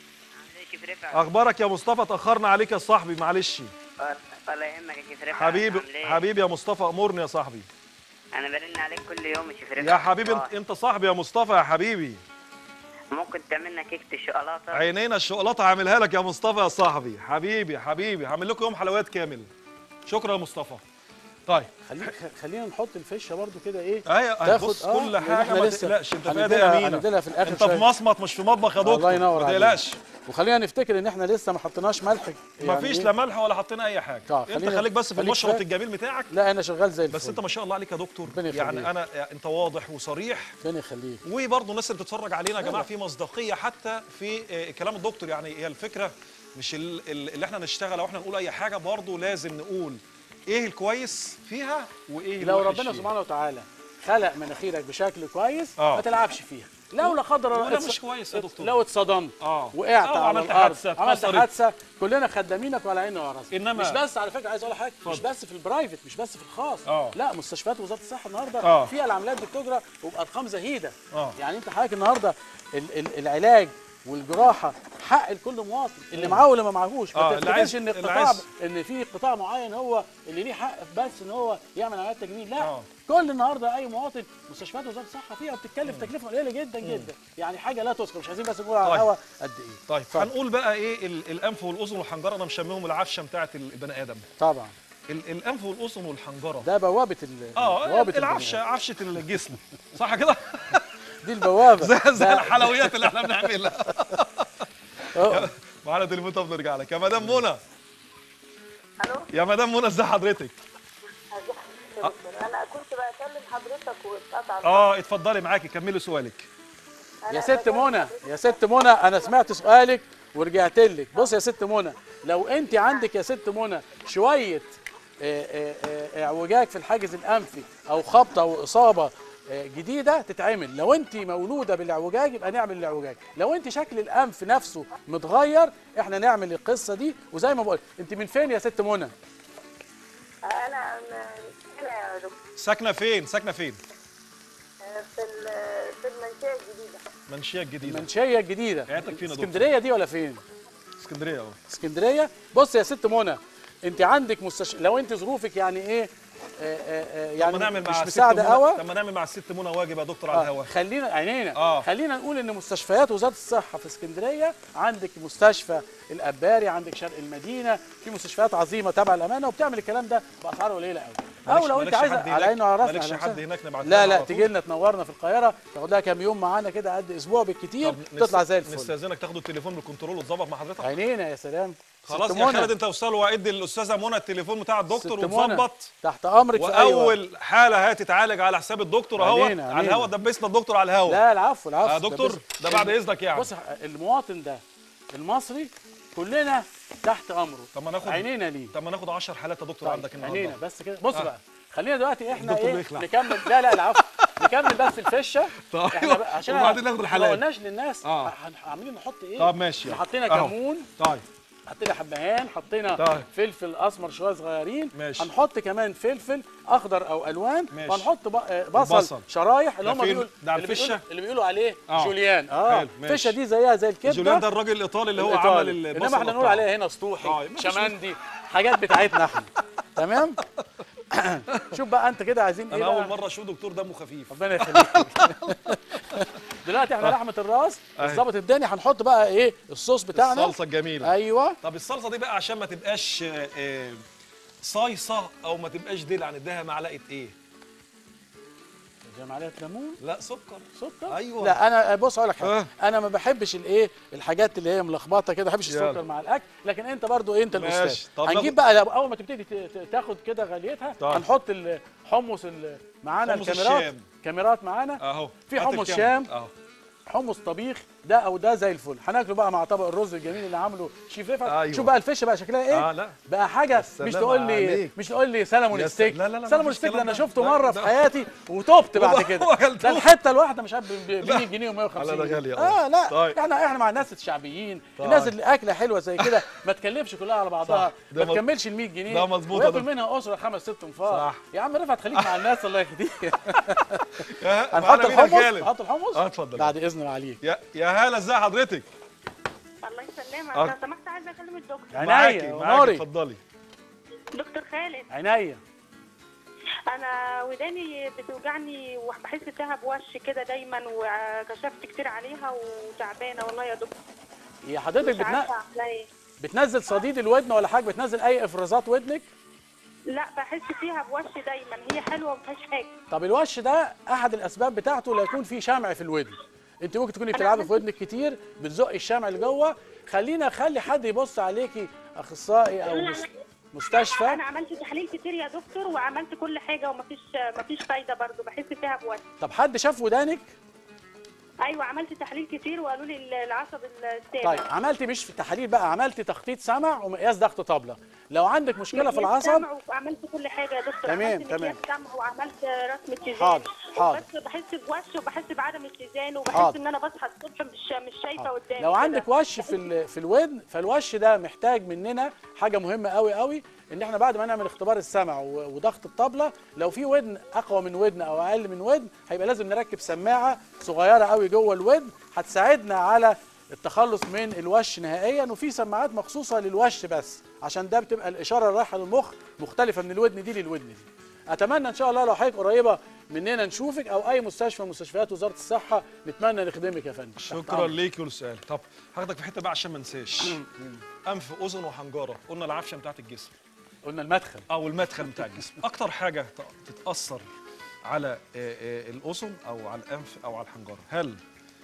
كيف رفعت؟ اخبارك يا مصطفى تاخرنا عليك يا صاحبي معلش الله يهمك يا كيف رفعت؟ حبيبي عامل إيه؟ حبيبي يا مصطفى امورني يا صاحبي انا برن عليك كل يوم يا كيف رفعت يا حبيبي انت, والله. انت صاحبي يا مصطفى يا حبيبي ممكن تعمل لنا كيكه الشوكولاته عينينا الشوكولاته هعملها لك يا مصطفى يا صاحبي حبيبي حبيبي هعمل لكم يوم حلويات كامل شكرا يا مصطفى طيب خلي خ- خلينا نحط الفشه برضو كده ايه ايوه تاخد- بص آه، كل لأن حاجه إحنا ما لسه تقلقش انت فيها دي هنديلها- امينه هنديلها في الآخر انت في شوية. مصمت مش في مطبخ يا دكتور الله ينور ما عليك تقلقش وخلينا نفتكر ان احنا لسه ما حطيناش ملح يعني مفيش إيه؟ لا ملح ولا حطينا اي حاجه آه، انت خلينا- خليك بس في خليك المشرط فاهم. الجميل بتاعك لا انا شغال زي الفل بس انت ما شاء الله عليك يا دكتور ربنا يخليك. يعني انا يعني انت واضح وصريح ربنا يخليك وبرضه الناس اللي بتتفرج علينا يا جماعه في مصداقيه حتى في آه، كلام الدكتور يعني هي الفكره مش ال- ال- اللي احنا نشتغل او احنا نقول اي حاجه برضه لازم نقول ايه الكويس فيها وايه لو الوحش ربنا فيها. سبحانه وتعالى خلق مناخيرك بشكل كويس آه. ما تلعبش فيها لو لا قدر الله ولا اتص- مش كويس يا دكتور. لو اتصدمت آه. وقعت أو على عملت الارض حادثة، عملت اتكسرت. حادثه كلنا خدامينك وعلى عيننا وراسنا إنما- مش بس على فكره عايز اقول لك حاجه مش اتفضل. بس في البرايفت مش بس في الخاص آه. لا مستشفيات وزاره الصحه النهارده آه. فيها العمليات دي بتجرى وبارقام زهيده آه. يعني انت حضرتك النهارده ال ال العلاج والجراحه حق لكل مواطن اللي معاه واللي ما معاهوش آه، ما اللي تفتكرش عايز- ان اللي القطاع عايز- ان في قطاع معين هو اللي ليه حق بس ان هو يعمل عمليات تجميل لا آه. كل النهارده اي مواطن مستشفيات وزاره الصحه فيها بتتكلف تكلفه قليله جدا جدا يعني حاجه لا تذكر مش عايزين بس نقول على طيب. الهوا قد ايه طيب اتفضل. هنقول بقى ايه ال- الانف والاذن والحنجره انا مسميهم العفشه بتاعت البني ادم طبعا ال- الانف والاذن والحنجره ده بوابه ال اه بوابه العفشه البني عفشه الجسم صح كده آدم. دي البوابه زي زي ده- الحلويات اللي احنا بنعملها آه. معانا تليفون طب نرجع لك يا مدام منى الو يا مدام منى ازي حضرتك انا كنت بكلم حضرتك واتقطع اه اتفضلي معاكي كملي سؤالك يا ست منى يا ست منى انا سمعت سؤالك ورجعت لك بص يا ست منى لو انت عندك يا ست منى شويه آه، آه، آه، اعوجاج في الحاجز الانفي او خبطه او اصابه آه، جديده تتعمل لو انت مولوده بالاعوجاج يبقى نعمل الاعوجاج لو انت شكل الانف نفسه متغير احنا نعمل القصه دي وزي ما بقول انت من فين يا ست منى انا من- هنا يا دكتور ساكنه فين ساكنه فين في ال- في المنشاه الجديده منشيه الجديده المنشيه الجديده حياتك فين يا دكتور؟ اسكندريه دي ولا فين اسكندريه اهو اسكندريه بص يا ست منى انت عندك مستشفى لو انت ظروفك يعني ايه آه آه آه طب يعني ما نعمل مش مع الست مساعده منى قوي طب ما نعمل مع الست منى واجب يا دكتور على آه الهوا خلينا عينينا آه. خلينا نقول ان مستشفيات وزاره الصحه في اسكندريه عندك مستشفى الاباري عندك شرق المدينه في مستشفيات عظيمه تبع الامانه وبتعمل الكلام ده باسعار قليله قوي او مالكش- لو انت مالكش عايزه حد على هناك- عينه وعلى راسنا مالكش أهلا حد وسهلا. هناك نبعت لا لها لا على طول؟ تيجي لنا تنورنا في القاهره تاخد لها كام يوم معانا كده قد اسبوع بالكتير طب تطلع نست- زي الفل نستاذنك تاخدوا التليفون بالكنترول وتظبط مع حضرتك عينينا يا سلام خلاص ست يا منى. خالد انت وصل وادي الاستاذه منى التليفون بتاع الدكتور ست منى، وتظبط تحت امرك في أي وقت. واول حاله هتتعالج على حساب الدكتور اهو علينا، على علينا. الهوا دبسنا الدكتور على الهوا لا العفو العفو يا ده دكتور بص- ده بعد اذنك يعني بص المواطن ده المصري كلنا تحت امره طب ما ناخد عينينا ليه طب ما ناخد 10 حالات يا دكتور طيب، عندك عينينا النهارده بس كده بص آه. بقى خلينا دلوقتي احنا الدكتور ايه بيخلع. نكمل لا لا العفو نكمل بس الفشه طيب. احنا بقى عشان وبعدين ناخد ما الحالات. قلناش للناس آه. هن- عاملين نحط ايه طب ماشي احنا حطينا أهو. كمون طيب حطينا حبهان حطينا طيب. فلفل اسمر شويه صغيرين ماشي. هنحط كمان فلفل اخضر او الوان ماشي. وهنحط ب- آه، بصل, البصل. شرايح اللي ده هم فين؟ بيقولوا ده على اللي بيقولوا الفشة؟ اللي بيقولوا عليه آه. جوليان اه حلو، ماشي. الفشه دي زيها زي الكبده جوليان ده الراجل الايطالي اللي هو الإيطالي. عمل البصل انما احنا نقول بتاعه. عليها هنا سطوحي طيب، مفيش شمندي حاجات بتاعتنا احنا تمام شوف بقى انت كده عايزين ايه انا اول بقى؟ مره اشوف دكتور دمه خفيف ربنا يخليك دلوقتي احنا لحمه الراس أهي. ظبط الدنيا هنحط بقى ايه الصوص بتاعنا الصلصه الجميله ايوه طب الصلصه دي بقى عشان ما تبقاش آه، آه، صايصه او ما تبقاش دلع نديها معلقه ايه زي معلقه ليمون لا سكر سكر أيوة. لا انا بص اقول لك حاجه آه. انا ما بحبش الايه الحاجات اللي هي ملخبطه كده ما بحبش يلا. السكر مع الاكل لكن انت برضو إيه انت ماشي. الاستاذ طب هنجيب ناخد- بقى لو- اول ما تبتدي ت- ت- تاخد كده غليتها طيب. هنحط الحمص ال- معانا حمص الكاميرات الشام. كاميرات معانا اهو في هات حمص الكام. شام. اهو حمص طبيخ ده او ده زي الفل هناكله بقى مع طبق الرز الجميل اللي عامله شيف رفعت أيوة. شوف بقى الفشه بقى شكلها ايه اه لا بقى حاجه سلام مش تقول لي عليك. مش تقول لي سلمون يا ستيك سلام. لا، لا، لا، سلمون مفيش ستيك ده كلام انا ده. شفته لا، مره ده- في حياتي وتوبت بعد هو- كده هو كان ده توب. الحته الواحده مش عارف ب 100 جنيه و150 لا، ده غالي أوي. اه لا طيب. احنا احنا مع الناس الشعبيين طيب. الناس اللي اكله حلوه زي كده ما تكلفش كلها على بعضها صح. ده ما مظ- تكملش ال 100 جنيه ده مظبوط يا وياكل دكتور. منها اسره خمس ست انفار صح. يا عم رفعت خليك مع الناس الله يهديك يا- هنحط معانا مين يا الحمص خالد؟ نحط الحمص اه اتفضل بعد اذن عليك يا يا هاله ازي حضرتك الله يسلمك آه. لو سمحت عايزه اكلم الدكتور معاكي عينيا معاكي ونوري اتفضلي دكتور خالد عينيا انا وداني بتوجعني وبحس فيها بوش كده دايما وكشفت كتير عليها وتعبانه والله يا دكتور هي حضرتك مش بتنا... عارفه اعمل ايه بتنزل صديد الودن ولا حاجه بتنزل اي افرازات ودنك لا بحس فيها بوش دايما هي حلوه وما فيهاش حاجه طب الوش ده احد الاسباب بتاعته لا يكون فيه شمع في الودن انت ممكن تكوني بتلعبي في ودنك كتير بتزقي الشمع اللي جوه خلينا خلي حد يبص عليكي اخصائي او مس... مستشفى انا عملت تحاليل كتير يا دكتور وعملت كل حاجه ومفيش مفيش فايده برضو بحس فيها بوش طب حد شاف ودانك ايوه عملت تحاليل كتير وقالوا لي العصب السابع طيب عملتي مش في التحاليل بقى عملتي تخطيط سمع ومقياس ضغط طبله لو عندك مشكله في العصب سمع وعملت كل حاجه يا دكتور تمام، عملت تمام. مكياج سمع وعملت رسم اتزان حاضر، حاضر. بس بحس بوش وبحس بعدم اتزان وبحس حاضر. ان انا بصحى الصبح مش مش شايفه قدامي لو كده. عندك وش في ال- في الودن فالوش ده محتاج مننا حاجه مهمه قوي قوي ان احنا بعد ما نعمل اختبار السمع و- وضغط الطبله لو في ودن اقوى من ودن او اقل من ودن هيبقى لازم نركب سماعه صغيره قوي جوه الودن هتساعدنا على التخلص من الوش نهائيا وفي سماعات مخصوصه للوش بس عشان ده بتبقى الاشاره اللي رايحه للمخ مختلفه من الودن دي للودن دي اتمنى ان شاء الله لو حضرتك قريبه مننا نشوفك او اي مستشفى من مستشفيات وزاره الصحه نتمنى نخدمك يا فندم تحت شكرا أمرك. ليك والسؤال طب هاخدك في حته بقى عشان ما انساش انف اذن وحنجره قلنا العفشه بتاعت الجسم قلنا المدخل او المدخل بتاع الجسم اكتر حاجه ت- تتاثر على آه، آه، الاذن او على الانف او على الحنجره هل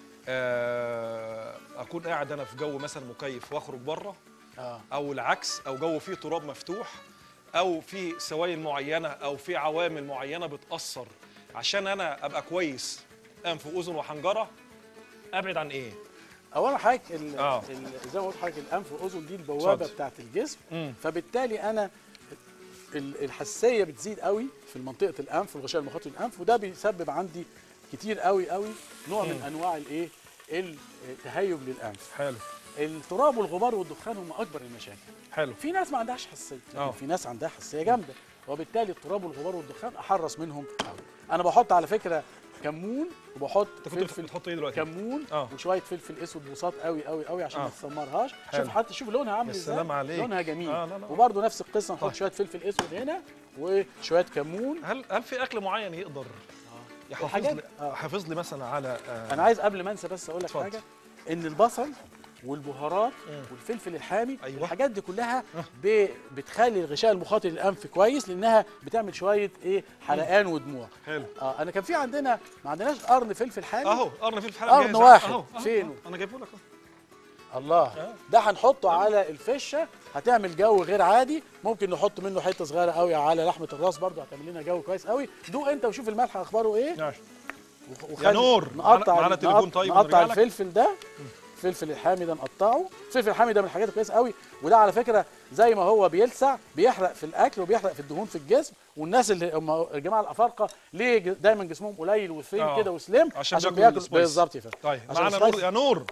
آه، اكون قاعد انا في جو مثلا مكيف واخرج بره اه او العكس او جو فيه تراب مفتوح او في سوائل معينه او في عوامل معينه بتاثر عشان انا ابقى كويس انف واذن وحنجره ابعد عن ايه اولا حضرتك ال- آه. ال- زي ما قلت حضرتك الانف والاذن دي البوابه اتفضل. بتاعت الجسم مم. فبالتالي انا ال- الحساسيه بتزيد قوي في منطقه الانف والغشاء المخاطي الانف وده بيسبب عندي كتير قوي قوي نوع من انواع الايه التهيج للانف حلو التراب والغبار والدخان هم اكبر المشاكل حلو في ناس ما عندهاش حساسيه آه. لكن في ناس عندها حساسيه جامده وبالتالي التراب والغبار والدخان احرص منهم قوي انا بحط على فكره كمون وبحط انت كنت فلفل بتحط ايه دلوقتي كمون آه. وشويه فلفل اسود بوساط قوي قوي قوي عشان آه. ما تسمرهاش حلو. شوف حتى شوف لونها عامل يا ازاي سلام عليك. لونها جميل آه، لا، لا. وبرده نفس القصه نحط طيب. شويه فلفل اسود هنا وشويه كمون هل هل في اكل معين يقدر يحافظ الحاجات- لي آه. حافظ لي مثلا على آه، انا عايز قبل ما انسى بس اقول لك اتفضل. حاجه ان البصل والبهارات مم. والفلفل الحامي أيوة. الحاجات دي كلها ب... بتخلي الغشاء المخاطي للانف كويس لانها بتعمل شويه ايه حرقان ودموع حلو اه انا كان في عندنا ما عندناش قرن فلفل حامي اهو قرن فلفل حلقه قرن جاهز. واحد. أهو، أهو، فين؟ أهو. انا جايبه لك أهو. الله ده هنحطه على الفشه هتعمل جو غير عادي ممكن نحط منه حته صغيره قوي على لحمه الراس برضو هتعمل لنا جو كويس قوي دوق انت وشوف الملح اخباره ايه ماشي وخ- يا وخلي- نور، نقطع معانا- معانا ال- تليفون نقط- طيب نقطع ونرجع لك. الفلفل ده الفلفل الحامي ده نقطعه الفلفل الحامي ده من الحاجات الكويسه قوي وده على فكره زي ما هو بيلسع بيحرق في الاكل وبيحرق في الدهون في الجسم والناس اللي هم الجماعه الافارقه ليه ج- دايما جسمهم قليل وثين آه. كده وسليم عشان بياكل بياكل السبايس. بالظبط يا فندم طيب عشان معانا السبايس- نور يا نور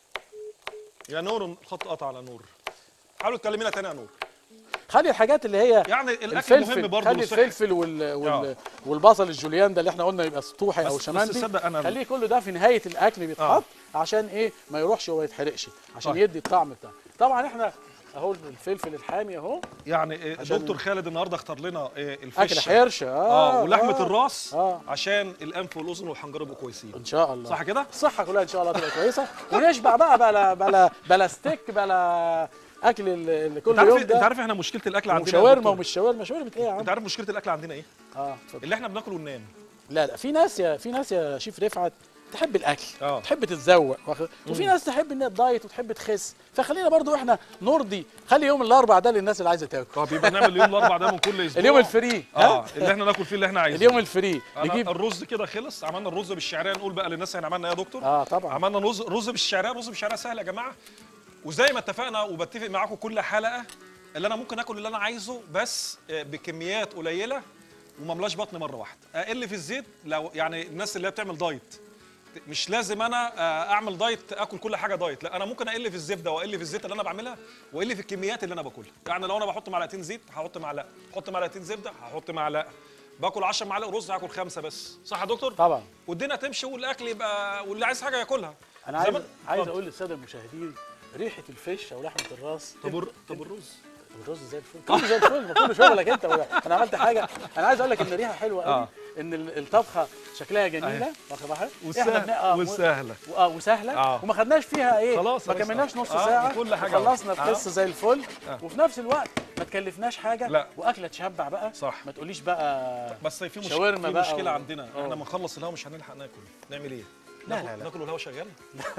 يا نور الخط قطع على نور حاولوا تكلمينا تاني يا نور خلي الحاجات اللي هي يعني الاكل مهم الفلفل برضه خلي للصحة. الفلفل وال... وال... آه. والبصل الجوليان ده اللي احنا قلنا يبقى سطوحي بس- او بس شمندي تصدق أنا- خليه كله ده في نهايه الاكل بيتحط عشان ايه ما يروحش وما يتحرقش عشان طيب. يدي الطعم بتاعه طبعا احنا اهو الفلفل الحامي اهو يعني إيه، عشان- دكتور خالد النهارده اختار لنا إيه، اكل الفشه حرشه اه اه ولحمه آه. الراس آه. عشان الانف والاذن والحنجره يبقوا كويسين ان شاء الله صح كده الصحه كلها ان شاء الله تبقى كويسه ونشبع بقى بلا بلا بلا ستيك بلا اكل ال- اللي كل انت عارف يوم انت ده عارف احنا مشكله الاكل عندنا يا وشاورما دكتور؟ ومش شاورما شاورما ايه يا عم انت عارف مشكله الاكل عندنا ايه اه اتفضل اللي احنا بناكل وننام لا لا في ناس يا في ناس يا شيف رفعت تحب الاكل آه. تحب تتذوق واخد- وفي ناس تحب انها تدايت وتحب تخس فخلينا برضو احنا نرضي خلي يوم الاربع ده للناس اللي عايزه تاكل طب يبقى نعمل اليوم الاربع ده من كل اسبوع اليوم الفري اه ها اللي احنا ناكل فيه اللي احنا عايزينه اليوم الفري أنا نجيب الرز كده خلص عملنا الرز بالشعريه نقول بقى للناس احنا عملنا ايه يا دكتور اه طبعا عملنا رز رز بالشعريه رز بالشعريه سهل يا جماعه وزي ما اتفقنا وبتفق معاكم كل حلقه اللي انا ممكن اكل اللي انا عايزه بس آه، بكميات قليله وما املاش بطني مره واحده اقل في الزيت لو يعني الناس اللي هي بتعمل دايت مش لازم انا آه، اعمل دايت اكل كل حاجه دايت لا انا ممكن اقل في الزبده واقل في الزيت اللي انا بعملها واقل في الكميات اللي انا باكلها يعني لو انا بحط معلقتين زيت هحط معلقه بحط معلقتين زبده هحط معلقه باكل 10 معالق رز هاكل خمسه بس صح يا دكتور طبعا والدنيا تمشي والاكل يبقى واللي عايز حاجه ياكلها انا عايز زمان- عايز اتفضل. اقول للساده المشاهدين ريحه الفش او لحمه الراس طب الر- طب الرز الرز زي الفل كله زي الفل ما كله شغلك انت انا عملت حاجه انا عايز اقول لك ان الريحه حلوه قوي آه. ان ال- الطبخه شكلها جميله واخد بالك والسهل- بن- آه، و- والسهله اه وسهله آه. وما خدناش فيها ايه خلاص ما يا باشا. كملنااش نص آه، ساعه كل حاجة خلصنا آه. القصه زي الفل آه. وفي نفس الوقت ما تكلفناش حاجه لا. واكله تشبع بقى صح. ما تقوليش بقى بس في مشكله شاورما في بقى مشكله و- عندنا آه. احنا لما نخلص الهوا مش هنلحق ناكل نعمل ايه لا، ناكل- لا، لا. ناكل والهوا شغال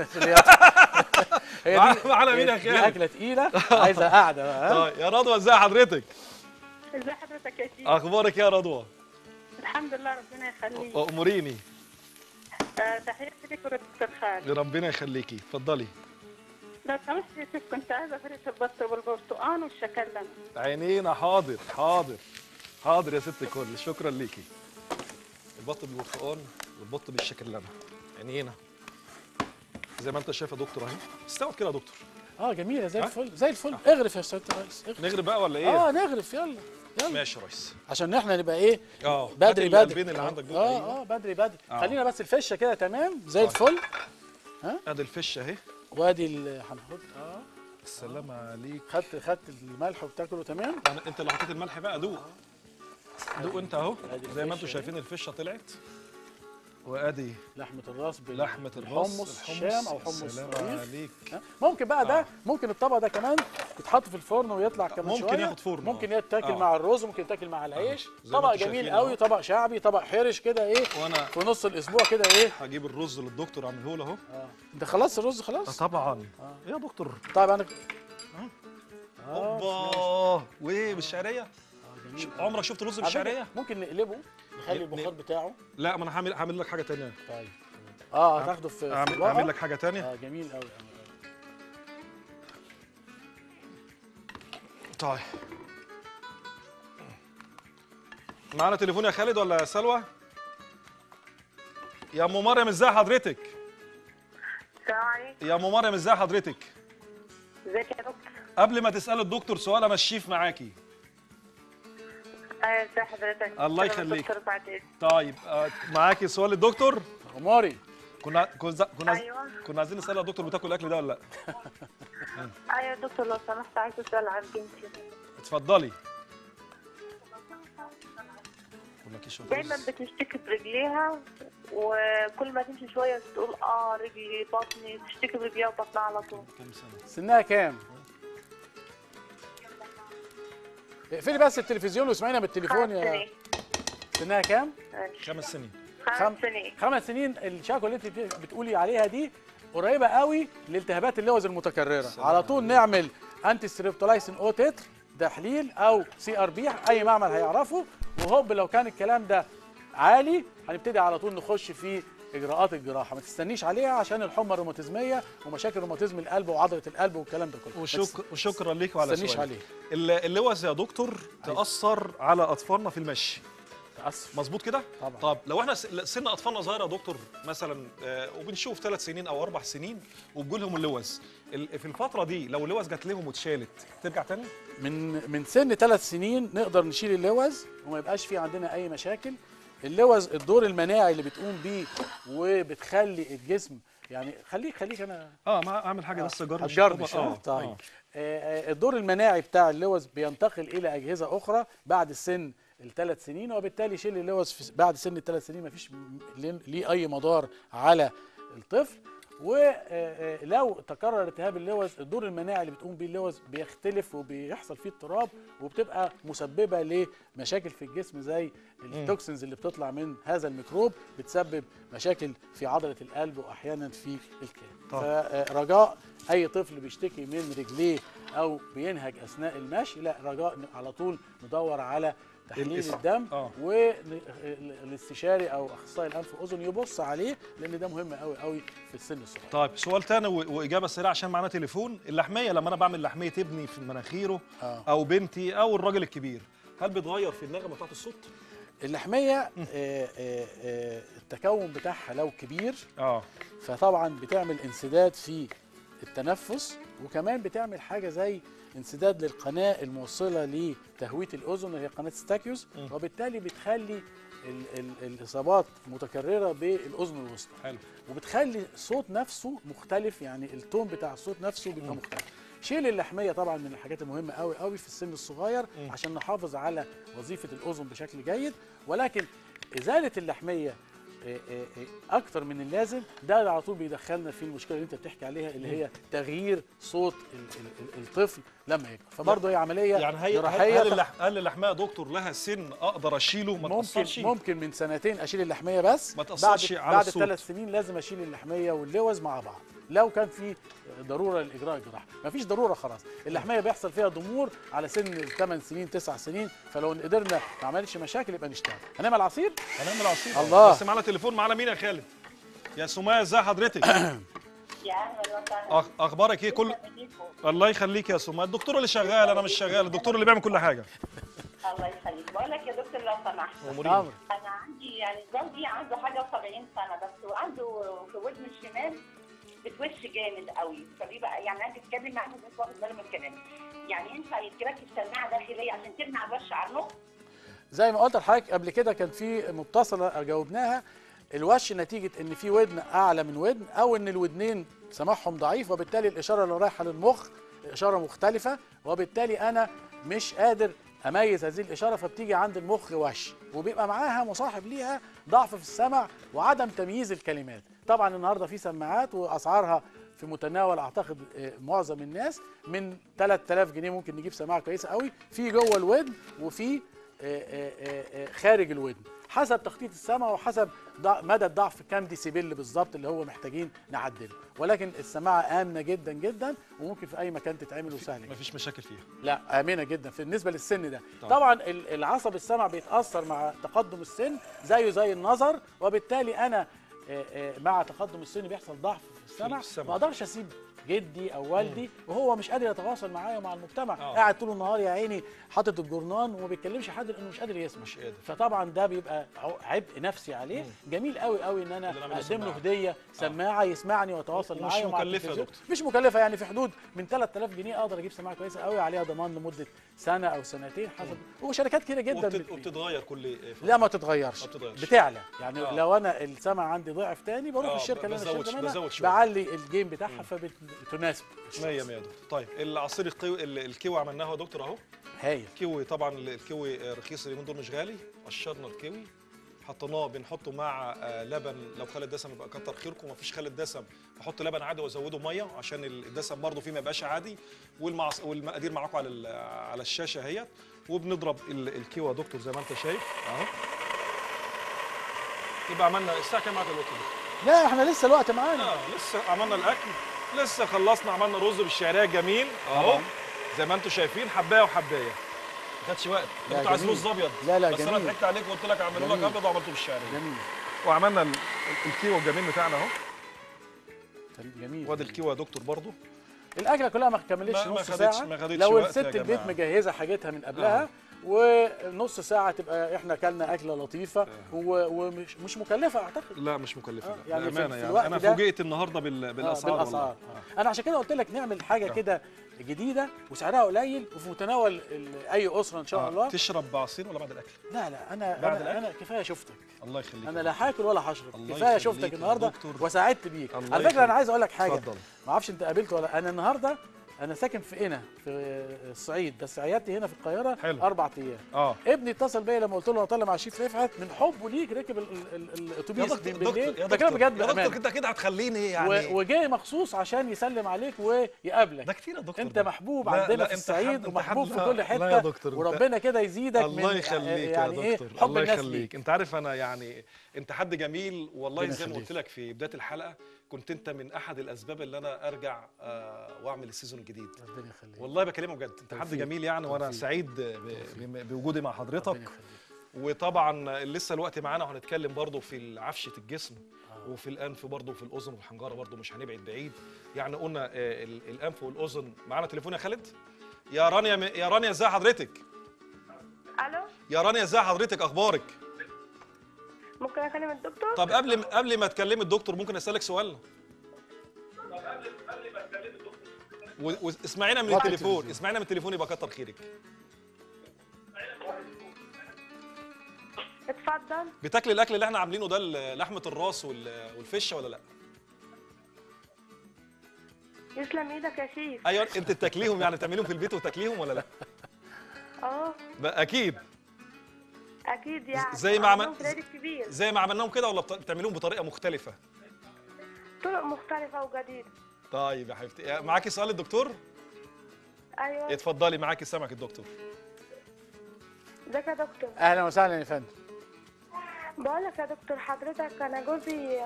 هي معانا- دي معانا مين يا دي خالد؟ اكله تقيله عايزه قاعده بقى ها؟ طيب يا رضوى ازي حضرتك ازي حضرتك يا شيخ اخبارك يا رضوى الحمد لله ربنا يخليك اموريني آه، تحياتي لك ولدكتور خالد ربنا يخليكي اتفضلي لو سمحت يا شيف كنت عايزه فريق البط والبرتقال والشكلنا عينينا حاضر حاضر حاضر يا ست الكل شكرا ليكي البط بالبرتقال والبط بالشكلانه عينينا زي ما انت شايف يا دكتور اهي استوت كده يا دكتور اه جميله زي ها؟ الفل زي الفل اغرف يا سياده الرئيس اغرف. نغرب بقى ولا ايه اه نغرف يلا يلا ماشي يا ريس عشان احنا نبقى ايه اه بدري هات بدري القلبين اللي عندك دول اه أيوة. اه بدري بدري آه. خلينا بس الفشه كده تمام زي طيب. الفل ادي الفش اهي وادي ال- هنحط اه السلام عليك خدت خدت الملح وبتاكله تمام يعني انت اللي حطيت الملح بقى دوق دوق انت اهو أدي زي ما الفشة انتم أهي. شايفين الفشه طلعت وادي لحمه الراس بال- لحمه الراس بالحمص الشام او حمص السلام طريف عليك ها؟ ممكن بقى ده آه. ممكن الطبق ده كمان يتحط في الفرن ويطلع كمان ممكن شويه ياخد فرن، ممكن آه. يتاكل آه. مع الرز ممكن يتاكل مع العيش زي ما طبق انتوا جميل شايفين قوي أهو. طبق شعبي طبق حرش كده ايه وانا في نص الاسبوع كده ايه هجيب الرز اللي الدكتور عامله له اهو اه انت خلصت الرز آه خلاص طبعا آه. ايه يا دكتور طيب انا اوبا وايه بالشعريه آه، جميل. ش- عمرك شفت رز على فكرة بالشعريه ممكن نقلبه نخلي ن- البخار بتاعه لا ما انا هعمل هعمل لك حاجه تانية طيب اه هتاخده في في اعمل البقرة؟ اعمل لك حاجه تانية اه جميل قوي طيب معانا تليفون يا خالد ولا يا سلوى يا ام مريم ازاي حضرتك السلام عليكم يا ام مريم ازاي حضرتك ازيك يا دكتور قبل ما تسال الدكتور سؤال امشيه معاكي ايوه ازي حضرتك الله أنا يخليك. الدكتور بعد طيب آه، معاكي سؤال الدكتور عماري كنا كنا كنا ايوه كنا عايزين نسال الدكتور بتاكل الاكل ده ولا لا ايوه يا دكتور لو سمحت عايزه اسال عن بنتي اتفضلي بقول لك إيه شوية دايما رز. بتشتكي برجليها وكل ما تمشي شويه تقول اه رجلي بطني تشتكي برجليها وبطنها على طول كام سنه سنها كام؟ اقفلي بس التلفزيون واسمعينا بالتليفون خمس يا سنين سنها كام؟ ماشي. خمس سنين خم- خمس سنين خمس سنين الشكوى اللي انت بت- بتقولي عليها دي قريبه قوي لالتهابات اللوز المتكرره على طول نعمل انتي ستريبتولايسين او تتر تحليل او سي ار بي اي معمل هيعرفه وهوب لو كان الكلام ده عالي هنبتدي على طول نخش في اجراءات الجراحه ما تستنيش عليها عشان الحمى الروماتيزميه ومشاكل روماتيزم القلب وعضله القلب والكلام ده كله ما وشكر وشكرا ليك وعلى تستنيش سؤالك عليه ال- اللوز يا دكتور تاثر على اطفالنا في المشي تاسف مظبوط كده طبعا. طب لو احنا س- سن اطفالنا صغيره يا دكتور مثلا آه، وبنشوف ثلاث سنين او اربع سنين وبيجي لهم اللوز ال- في الفتره دي لو اللوز جات لهم واتشالت ترجع تاني من من سن ثلاث سنين نقدر نشيل اللوز وما يبقاش في عندنا اي مشاكل اللوز الدور المناعي اللي بتقوم بيه وبتخلي الجسم يعني خليك خليك انا اه ما اعمل حاجه بس جرب هتجربش اه اه طيب آه. آه، آه، الدور المناعي بتاع اللوز بينتقل الى اجهزه اخرى بعد السن الثلاث سنين وبالتالي شيل اللوز في بعد سن الثلاث سنين مفيش م- ليه ليه اي مضار على الطفل ولو تكرر التهاب اللوز الدور المناعي اللي بتقوم بيه اللوز بيختلف وبيحصل فيه اضطراب وبتبقى مسببه لمشاكل في الجسم زي التوكسينز اللي بتطلع من هذا الميكروب بتسبب مشاكل في عضله القلب واحيانا في الكلى طبعا. فرجاء اي طفل بيشتكي من رجليه او بينهج اثناء المشي لا رجاء ن- على طول ندور على تحليل الاسم. الدم آه. والاستشاري او اخصائي الانف واذن يبص عليه لان ده مهم قوي قوي في السن الصغير طيب سؤال تاني و- واجابه سريعه عشان معانا تليفون اللحميه لما انا بعمل لحميه ابني في مناخيره آه. او بنتي او الراجل الكبير هل بيتغير في النغمه بتاعت الصوت اللحميه آه، آه، آه، التكون بتاعها لو كبير اه فطبعا بتعمل انسداد في التنفس وكمان بتعمل حاجه زي انسداد للقناه الموصله لتهويه الاذن اللي هي قناه ستاكيوس مم. وبالتالي بتخلي ال ال الاصابات متكرره بالاذن الوسطى حلو وبتخلي الصوت نفسه مختلف يعني التون بتاع الصوت نفسه بيبقى مختلف شيل اللحميه طبعا من الحاجات المهمه قوي قوي في السن الصغير مم. عشان نحافظ على وظيفه الاذن بشكل جيد ولكن ازاله اللحميه آه، آه، آه، اكتر من اللازم ده على طول بيدخلنا في المشكله اللي انت بتحكي عليها اللي هي تغيير صوت ال- ال- ال- الطفل لما يكبر فبرضه هي عمليه يعني هي جراحيه هل, اللح... هل اللحميه يا دكتور لها سن اقدر اشيله ما ممكن تاثرش ممكن من سنتين اشيل اللحميه بس ما تأثرش بعد على بعد الصوت. ثلاث سنين لازم اشيل اللحميه واللوز مع بعض لو كان في ضروره لاجراء الجراحه مفيش ضروره خلاص اللحميه بيحصل فيها ضمور على سن 8 سنين 9 سنين فلو إن قدرنا ما عملش مشاكل يبقى نشتغل هنعمل عصير هنعمل عصير الله. بس معانا تليفون معانا مين يا خالد يا سمية ازي حضرتك يا اهلا وسهلا أخ... اخبارك ايه كل بيكم. الله يخليك يا سماء الدكتور اللي شغال انا مش شغال الدكتور اللي بيعمل كل حاجه الله يخليك بقول لك يا دكتور لو سمحت أمورين. عمرو انا عندي يعني زوجي عنده حاجه و70 سنه بس وعنده في ودنه الشمال بتوش جامد قوي فبيبقى يعني انا بتكلم معاه مش واخد باله من كلامي يعني ينفع يتركب سماعه داخليه عشان تمنع الوش عنه زي ما قلت لحضرتك قبل كده كان في متصله جاوبناها الوش نتيجه ان في ودن اعلى من ودن او ان الودنين سماعهم ضعيف وبالتالي الاشاره اللي رايحه للمخ اشاره مختلفه وبالتالي انا مش قادر اميز هذه الاشاره فبتيجي عند المخ وش وبيبقى معاها مصاحب ليها ضعف في السمع وعدم تمييز الكلمات طبعا النهارده في سماعات واسعارها في متناول اعتقد آه، معظم الناس من 3000 جنيه ممكن نجيب سماعه كويسه قوي في جوه الودن وفي آه، آه، آه، آه، خارج الودن حسب تخطيط السمع وحسب ضع- مدى الضعف كام ديسيبل بالظبط اللي هو محتاجين نعدله ولكن السماعه امنه جدا جدا وممكن في اي مكان تتعمل وسهل جدا. مفيش مشاكل فيها لا امنه جدا في بالنسبه للسن ده طبعا. طبعا ال- العصب السمع بيتاثر مع تقدم السن زيه زي النظر وبالتالي انا آه، آه، مع تقدم السن بيحصل ضعف في السمع السمع. ما اقدرش اسيب جدي او والدي وهو مش قادر يتواصل معايا ومع المجتمع آه. قاعد طول النهار يا عيني حاطط الجرنان وما بيتكلمش حد لانه مش قادر يسمع مش قادر. فطبعا ده بيبقى عو- عبء نفسي عليه جميل قوي قوي ان انا اللي نعمله اقدم له سماعة. هديه سماعه يسمعني ويتواصل ومش معايا ومع مكلفة يا التلفزيون. دكتور. مش مكلفه يعني في حدود من 3000 جنيه اقدر اجيب سماعه كويسه قوي عليها ضمان لمده سنه او سنتين حسب وشركات كتيره جدا وبتت... بت- وبتتغير كل فترة. لا ما تتغيرش ما بتتغيرش. بتعلى يعني آه. لو انا السمع عندي ضعف تاني بروح آه، الشركه اللي انا بزود- شغال منها بزود شوية. بعلي الجيم بتاعها فبتناسب 100 100 يا دكتور طيب العصير القوي ال- الكيوي عملناه يا دكتور اهو هايل الكيوي طبعا الكيوي رخيص اليومين دول مش غالي قشرنا الكيوي حطيناه بنحطه مع آه، لبن لو خالد دسم يبقى كتر خيركم مفيش خالد دسم احط لبن عادي وازوده ميه عشان الدسم برضه فيه ما يبقاش عادي والمعص... والمقادير معاكم على ال- على الشاشه اهيت وبنضرب ال- الكيوي يا دكتور زي ما انت شايف اهو يبقى عملنا الساعه كام معاك دلوقتي؟ لا احنا لسه الوقت معانا اه لسه عملنا الاكل لسه خلصنا عملنا رز بالشعريه جميل اهو طبعاً. زي ما انتم شايفين حبايه وحبايه ما خدش وقت لا، كنت عايز جميل. رز ابيض لا، لا، بس انا جميل. ضحكت عليك وقلت لك اعمله لك جميل. ابيض وعملته بالشعريه جميل وعملنا ال- الكيوه الجميل بتاعنا اهو جميل وادي الكيوه يا دكتور برضو الاكله كلها ما كملتش ما- ما نص خدتش- ساعه ما خدتش لو وقت الست يا البيت جماعة. مجهزه حاجتها من قبلها ونص ساعه تبقى احنا اكلنا اكله لطيفه و- ومش مش مكلفه اعتقد لا مش مكلفه آه، لا يعني في- بامانه في يعني الوقت انا ده- فوجئت النهارده بال... بالاسعار آه بالاسعار والله. آه. انا عشان كده قلت لك نعمل حاجه كده جديده وسعرها قليل وفي متناول ال- اي اسره ان شاء آه. الله تشرب بعصير ولا بعد الاكل لا لا انا بعد انا, الأكل؟ أنا كفايه شفتك الله يخليك انا يا لا هاكل ولا هشرب الله كفايه يخليك شفتك يا النهارده دكتور. وسعدت بيك الله على فكره يخليك. انا عايز اقول لك حاجه اتفضل. ما اعرفش انت قابلته ولا انا النهارده انا ساكن في قنا في الصعيد بس عيادتي هنا في القاهره حلو. اربع ايام اه ابني اتصل بيا لما قلت له انا طالع مع شيف رفعت من حبه ليك ركب ال- ال- ال- يا الاتوبيس دكتور من دكتور بالليل يا ده كده دكتور بجد يا دكتور بأمانة. انت كده هتخليني يعني و- وجاي مخصوص عشان يسلم عليك ويقابلك ده كتير يا دكتور انت ده. محبوب لا، عندنا لا، في انت الصعيد حد- انت ومحبوب حد- في لا، كل لا حته يا دكتور، انت- وربنا كده يزيدك الله من يخليك يعني يا ايه دكتور حب الله الناس يخليك ليك انت عارف انا يعني انت حد جميل والله ربنا زي ما قلت يخليك. لك في بدايه الحلقه كنت انت من احد الاسباب اللي انا ارجع آه واعمل السيزون الجديد ربنا يخليك والله بكلمه بجد انت حد توفيق. جميل يعني وانا توفيق. سعيد ب- ب- بوجودي مع ربنا حضرتك يخليك. وطبعا لسه الوقت معانا وهنتكلم برضه في عفشه الجسم وفي الانف برضه وفي الاذن والحنجره برضه مش هنبعد بعيد يعني قلنا آه، ال- الانف والاذن معانا تليفون يا خالد يا رانيا يا رانيا ازي حضرتك الو يا رانيا ازي حضرتك اخبارك ممكن اكلم الدكتور طب قبل قبل ما تكلمي الدكتور ممكن اسالك سؤال و- واسمعينا من وقت التليفون التلفزيون. اسمعينا من التليفون يبقى كتر خيرك اتفضل بتاكلي الاكل اللي احنا عاملينه ده ال- لحمه الراس وال- والفشه ولا لا يسلم ايدك يا شيف ايوه انت بتاكليهم يعني بتعمليهم في البيت وتاكليهم ولا لا اه بقى اكيد اكيد يعني زي ما عمل- عملناهم في العيد الكبير زي ما عملناهم كده ولا بت- بتعملوهم بطريقه مختلفه طرق مختلفه وجديده طيب يا حبيبتي معاكي سؤال الدكتور ايوه اتفضلي معاكي سمك الدكتور ازيك يا دكتور اهلا وسهلا يا فندم بقول لك يا دكتور حضرتك انا جوزي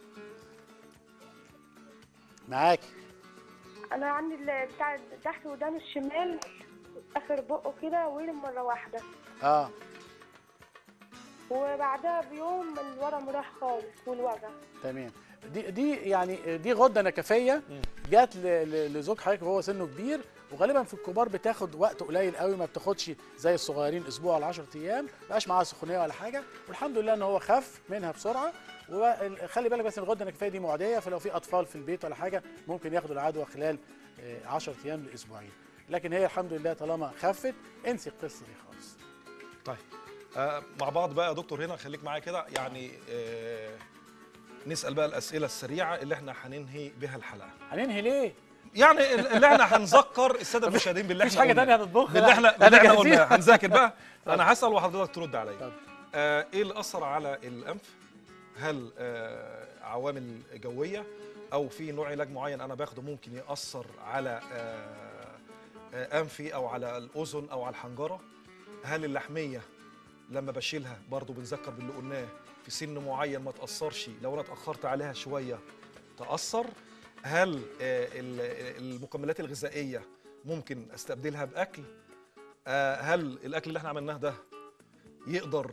معاك انا عندي ال- بتاع تحت ودان الشمال اخر بقه كده ويل مره واحده اه وبعدها بيوم الورم راح خالص والوجع تمام دي دي يعني دي غده نكفيه جات ل- ل- لزوج حضرتك وهو سنه كبير وغالبا في الكبار بتاخد وقت قليل قوي ما بتاخدش زي الصغيرين اسبوع ولا 10 ايام ما بقاش معاها سخونيه ولا حاجه والحمد لله ان هو خف منها بسرعه وخلي بالك بس إن الغده النكفيه دي معديه فلو في اطفال في البيت ولا حاجه ممكن ياخدوا العدوى خلال آه، 10 ايام لاسبوعين لكن هي الحمد لله طالما خفت انسي القصه دي خالص طيب آه مع بعض بقى يا دكتور هنا خليك معايا كده يعني آه نسال بقى الاسئله السريعه اللي احنا هننهي بها الحلقه هننهي ليه؟ يعني اللي احنا هنذكر الساده المشاهدين باللي مفيش احنا حاجه قلناه. تانية هتطبخها باللي احنا لا، باللي احنا جاهزين. قلناه هنذاكر بقى انا هسال وحضرتك ترد عليا اتفضل. آه ايه اللي اثر على الانف هل آه عوامل جويه او في نوع علاج معين انا باخده ممكن ياثر على آه آه انفي او على الاذن او على الحنجره هل اللحميه لما بشيلها برضو بنذكر باللي قلناه في سن معين ما تاثرش لو انا اتاخرت عليها شويه تاثر هل آه، ال- المكملات الغذائيه ممكن استبدلها باكل آه، هل الاكل اللي احنا عملناه ده يقدر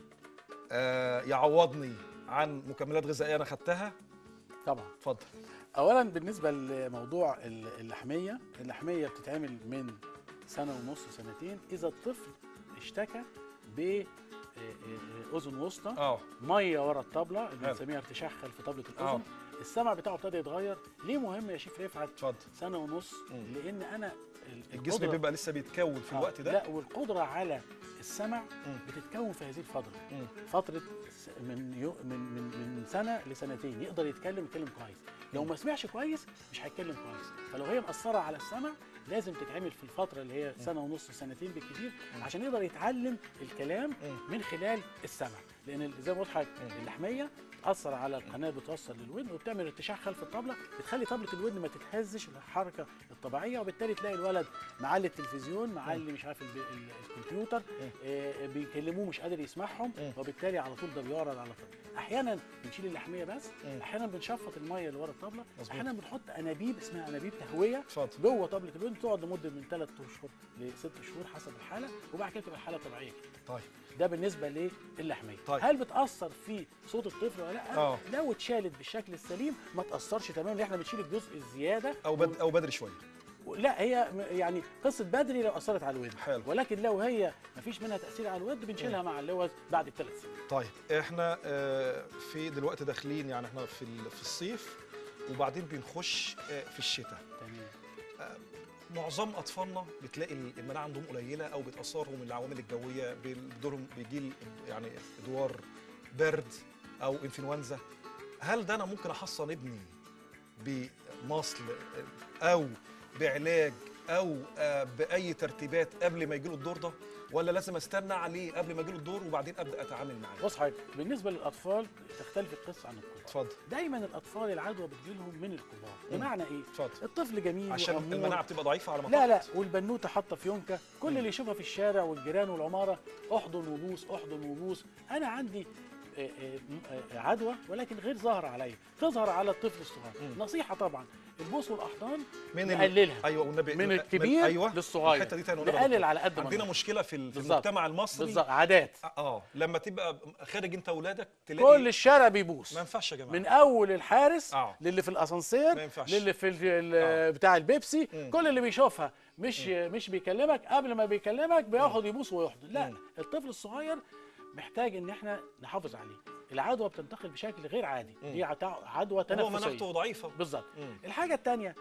آه، يعوضني عن مكملات غذائيه انا خدتها طبعا اتفضل اولا بالنسبه لموضوع ال- اللحميه اللحميه بتتعمل من سنه ونص سنتين اذا الطفل اشتكى ب آه، آه، اذن وسطى اه ميه ورا الطبله اللي حلو. بنسميها ارتشاح خلف طبله آه. الاذن السمع بتاعه ابتدى يتغير ليه مهم يا شيف رفعت اتفضل سنه ونص مم. لان انا ال- الجسم القدرة- بيبقى لسه بيتكون في آه، الوقت ده لا والقدره على السمع مم. بتتكون في هذه الفتره مم. فتره س- من يو من من من سنه لسنتين يقدر يتكلم يتكلم كويس لو ما سمعش كويس مش هيتكلم كويس فلو هي مأثره على السمع لازم تتعمل في الفتره اللي هي سنه ونص سنتين بالكثير عشان يقدر يتعلم الكلام مم. من خلال السمع لان زي ما قلت لحضرتك اللحميه تاثر على القناه بتوصل للودن وبتعمل ارتشاح خلف الطبله بتخلي طبله الودن ما تتهزش الحركه الطبيعيه وبالتالي تلاقي الولد معلي التلفزيون معلي مش عارف الب- ال- الكمبيوتر آه، بيكلموه مش قادر يسمعهم مم. وبالتالي على طول ده بيعرض على طول احيانا بنشيل اللحميه بس مم. احيانا بنشفط الميه اللي ورا الطبله مظبوط. احيانا بنحط انابيب اسمها انابيب تهويه اتفضل جوه طبله الودن تقعد لمده من ثلاث اشهر لست شهور حسب الحاله وبعد كده تبقى الحاله طبيعيه طيب ده بالنسبه للحميه طيب. هل بتاثر في صوت الطفل ولا لا آه. لو اتشالت بالشكل السليم ما تاثرش تماما لان احنا بنشيل الجزء الزياده او بد او بدري شويه و... لا هي م- يعني قصه بدري لو اثرت على الودن حلو. ولكن لو هي ما فيش منها تاثير على الودن بنشيلها مع اللوز بعد الثلاث سنين طيب احنا آه، في دلوقتي داخلين يعني احنا في ال- في الصيف وبعدين بنخش آه، في الشتاء تمام معظم اطفالنا بتلاقي المناعه عندهم قليله او بتاثرهم العوامل الجويه بدورهم بيجي ل- يعني ادوار برد او انفلونزا هل ده انا ممكن احصن ابني بمصل او بعلاج او آه، باي ترتيبات قبل ما يجيله الدور ده ولا لازم استنى عليه قبل ما يجيله الدور وبعدين ابدا اتعامل معاه بص حضرتك بالنسبه للاطفال تختلف القصه عن الكبار اتفضل دايما الاطفال العدوى بتجيلهم من الكبار مم. بمعنى ايه اتفضل الطفل جميل عشان وأمور. المناعه بتبقى ضعيفه على ما لا لا أعتقد. والبنوته حاطه فيونكه كل اللي يشوفها في الشارع والجيران والعماره احضن وبوس احضن وبوس انا عندي آه، آه، م- آه، عدوى ولكن غير ظاهره عليا تظهر على الطفل الصغير مم. نصيحه طبعا البوس والاحضان من ال- نقللها ايوه والنبي من الكبير ايوه للصغير الحته دي تاني والنبي يا نقلل دكتور. على قد ما عندنا نقدر. مشكله في ال- في بالظبط. المجتمع المصري بالظبط عادات اه لما تبقى خارج انت واولادك تلاقي كل الشارع بيبوس ما ينفعش يا جماعه من اول الحارس آه. للي في الاسانسير ما ينفعش. للي في ال- ال- آه. بتاع البيبسي مم. كل اللي بيشوفها مش مش بيكلمك قبل ما بيكلمك بياخد يبوس ويحضن لا مم. الطفل الصغير محتاج ان احنا نحافظ عليه العدوى بتنتقل بشكل غير عادي مم. دي عتا- عدوى هو تنفسيه مناعته ضعيفه بالظبط مم. الحاجه الثانيه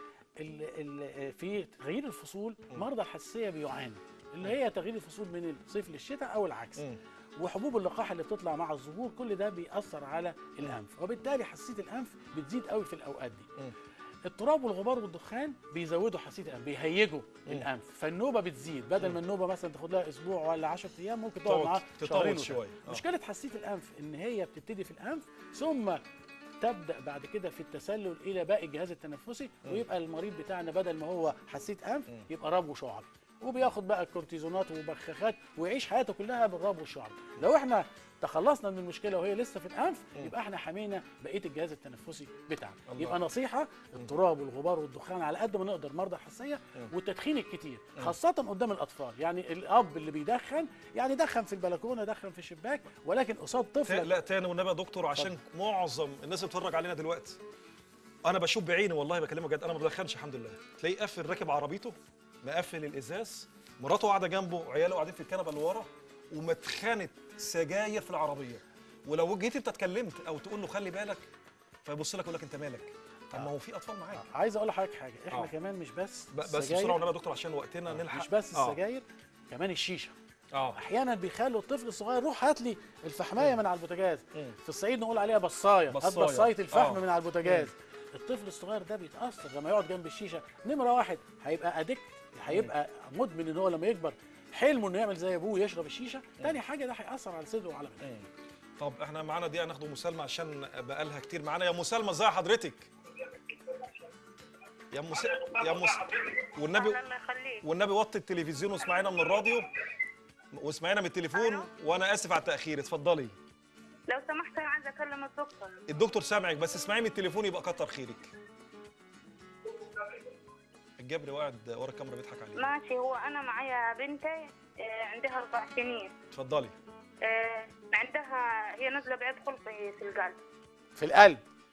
في تغيير الفصول مرضى الحساسيه بيعانوا اللي هي تغيير الفصول من الصيف للشتاء او العكس مم. وحبوب اللقاح اللي بتطلع مع الظهور كل ده بيأثر على الأنف وبالتالي حساسية الأنف بتزيد قوي في الأوقات دي مم. التراب والغبار والدخان بيزودوا حساسية الأنف بيهيجوا الأنف فالنوبة بتزيد بدل ما النوبة مثلا تاخد لها أسبوع ولا 10 أيام ممكن تقعد تقعد- معاها تطول شهرين شوية. شوية آه. مشكلة حساسية الأنف إن هي بتبتدي في الأنف ثم تبدا بعد كده في التسلل الى باقي الجهاز التنفسي ويبقى المريض بتاعنا بدل ما هو حساسيه انف يبقى ربو شعبي وبياخد بقى الكورتيزونات وبخاخات ويعيش حياته كلها بالرب والشعر لو احنا تخلصنا من المشكله وهي لسه في الانف يبقى احنا حمينا بقيه الجهاز التنفسي بتاعنا الله. يبقى نصيحه التراب والغبار والدخان على قد ما نقدر مرضى الحساسيه والتدخين الكتير خاصه قدام الاطفال يعني الاب اللي بيدخن يعني دخن في البلكونه دخن في الشباك ولكن قصاد تا- طفل لا تاني والنبي يا دكتور عشان معظم الناس اللي بتتفرج علينا دلوقتي انا بشوف بعيني والله بكلمك جد انا ما بدخنش الحمد لله تلاقيه قافل راكب عربيته مقفل الازاز مراته قاعده جنبه وعياله قاعدين في الكنبه اللي ورا ومتخانه سجاير في العربيه ولو جيت انت اتكلمت او تقول له خلي بالك فيبص لك يقول لك انت مالك طب ما هو في اطفال معاك عايز اقول لحضرتك حاجه احنا آه. كمان مش بس ب- بس السجاير، بسرعه والنبي يا دكتور عشان وقتنا نلحق مش بس آه. السجاير كمان الشيشه اه احيانا بيخلوا الطفل الصغير روح هات لي الفحمايه من على البوتاجاز في الصعيد نقول عليها بصايه هات بصاية. بصايه الفحم آه. من على البوتاجاز الطفل الصغير ده بيتاثر لما يقعد جنب الشيشه نمره واحد هيبقى ادكت هيبقى مدمن ان هو لما يكبر حلمه انه يعمل زي ابوه يشرب الشيشه تاني حاجه ده هياثر على صدره وعلى مناخيره طب احنا معانا دقيقه ناخده مسالمه عشان بقالها كتير معانا يا مسالمه ازي حضرتك يا مس... يا مس... والنبي الله يخليك والنبي وطي التلفزيون واسمعينا من الراديو واسمعينا من التليفون وانا اسف على التاخير اتفضلي لو سمحت انا عايزه اكلم الدكتور الدكتور سامعك بس اسمعي من التليفون يبقى كتر خيرك الجبر قاعد ورا الكاميرا بيضحك عليه ماشي هو انا معايا بنتي آه، عندها اربع سنين اتفضلي آه، عندها هي نازله بعيد خلقي في القلب في القلب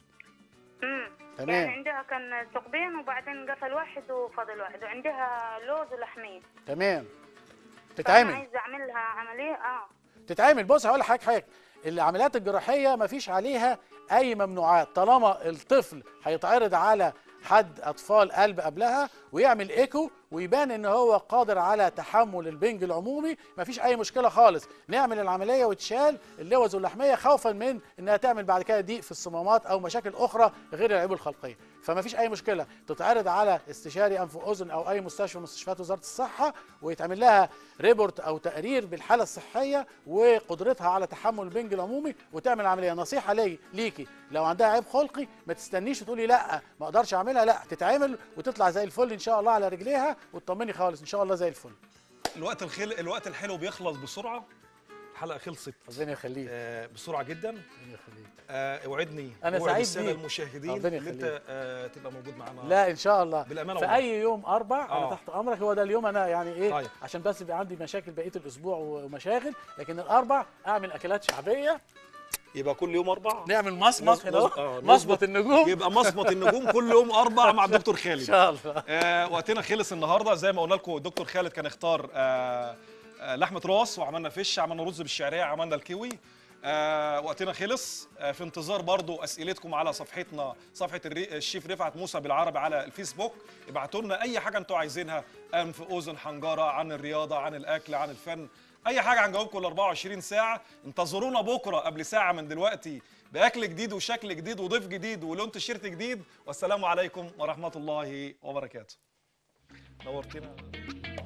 امم تمام. يعني عندها كان ثقبين وبعدين قفل واحد وفاضل واحد وعندها لوز ولحمين تمام فانا تتعمل عايزه اعمل لها عمليه اه تتعمل بص هقول لحضرتك حاجه العمليات الجراحيه ما فيش عليها اي ممنوعات طالما الطفل هيتعرض على حد اطفال قلب قبلها ويعمل ايكو ويبان ان هو قادر على تحمل البنج العمومي ما فيش اي مشكله خالص نعمل العمليه وتشال اللوز واللحميه خوفا من انها تعمل بعد كده ضيق في الصمامات او مشاكل اخرى غير العيوب الخلقيه فما فيش اي مشكله تتعرض على استشاري انف واذن او اي مستشفى من مستشفيات وزاره الصحه ويتعمل لها ريبورت او تقرير بالحاله الصحيه وقدرتها على تحمل البنج العمومي وتعمل عمليه نصيحه لي ليكي لو عندها عيب خلقي ما تستنيش وتقولي لا ما اقدرش اعملها لا تتعمل وتطلع زي الفل ان شاء الله على رجليها وتطمني خالص ان شاء الله زي الفل الوقت الخل... الوقت الحلو بيخلص بسرعه الحلقه خلصت ربنا يخليك آه بسرعه جدا ربنا يخليك آه اوعدني أنا اوعد سعيد الساده بيك. المشاهدين ربنا اللي انت يخليك. آه تبقى موجود معانا لا ان شاء الله بالأمانة في والله. اي يوم اربع آه. انا تحت امرك هو ده اليوم انا يعني ايه طيب. عشان بس يبقى عندي مشاكل بقيه الاسبوع ومشاغل لكن الاربع اعمل اكلات شعبيه يبقى كل يوم اربع نعمل مصمت نظ- هنا نظ- آه، أهو، نظبط. مصمت النجوم يبقى مصمت النجوم كل يوم اربع مع الدكتور ان خالد شاء الله آه وقتنا خلص النهارده زي ما قلنا لكم الدكتور خالد كان اختار آه آه لحمه راس وعملنا فيش عملنا رز بالشعريه عملنا الكيوي آه وقتنا خلص آه في انتظار برضو اسئلتكم على صفحتنا صفحه الري... الشيف رفعت موسى بالعربي على الفيسبوك ابعتوا لنا اي حاجه انتوا عايزينها انف اذن حنجره عن الرياضه عن الاكل عن الفن اي حاجه هنجاوبكم ال 24 ساعه انتظرونا بكره قبل ساعه من دلوقتي باكل جديد وشكل جديد وضيف جديد ولون تيشيرت جديد والسلام عليكم ورحمه الله وبركاته نورتنا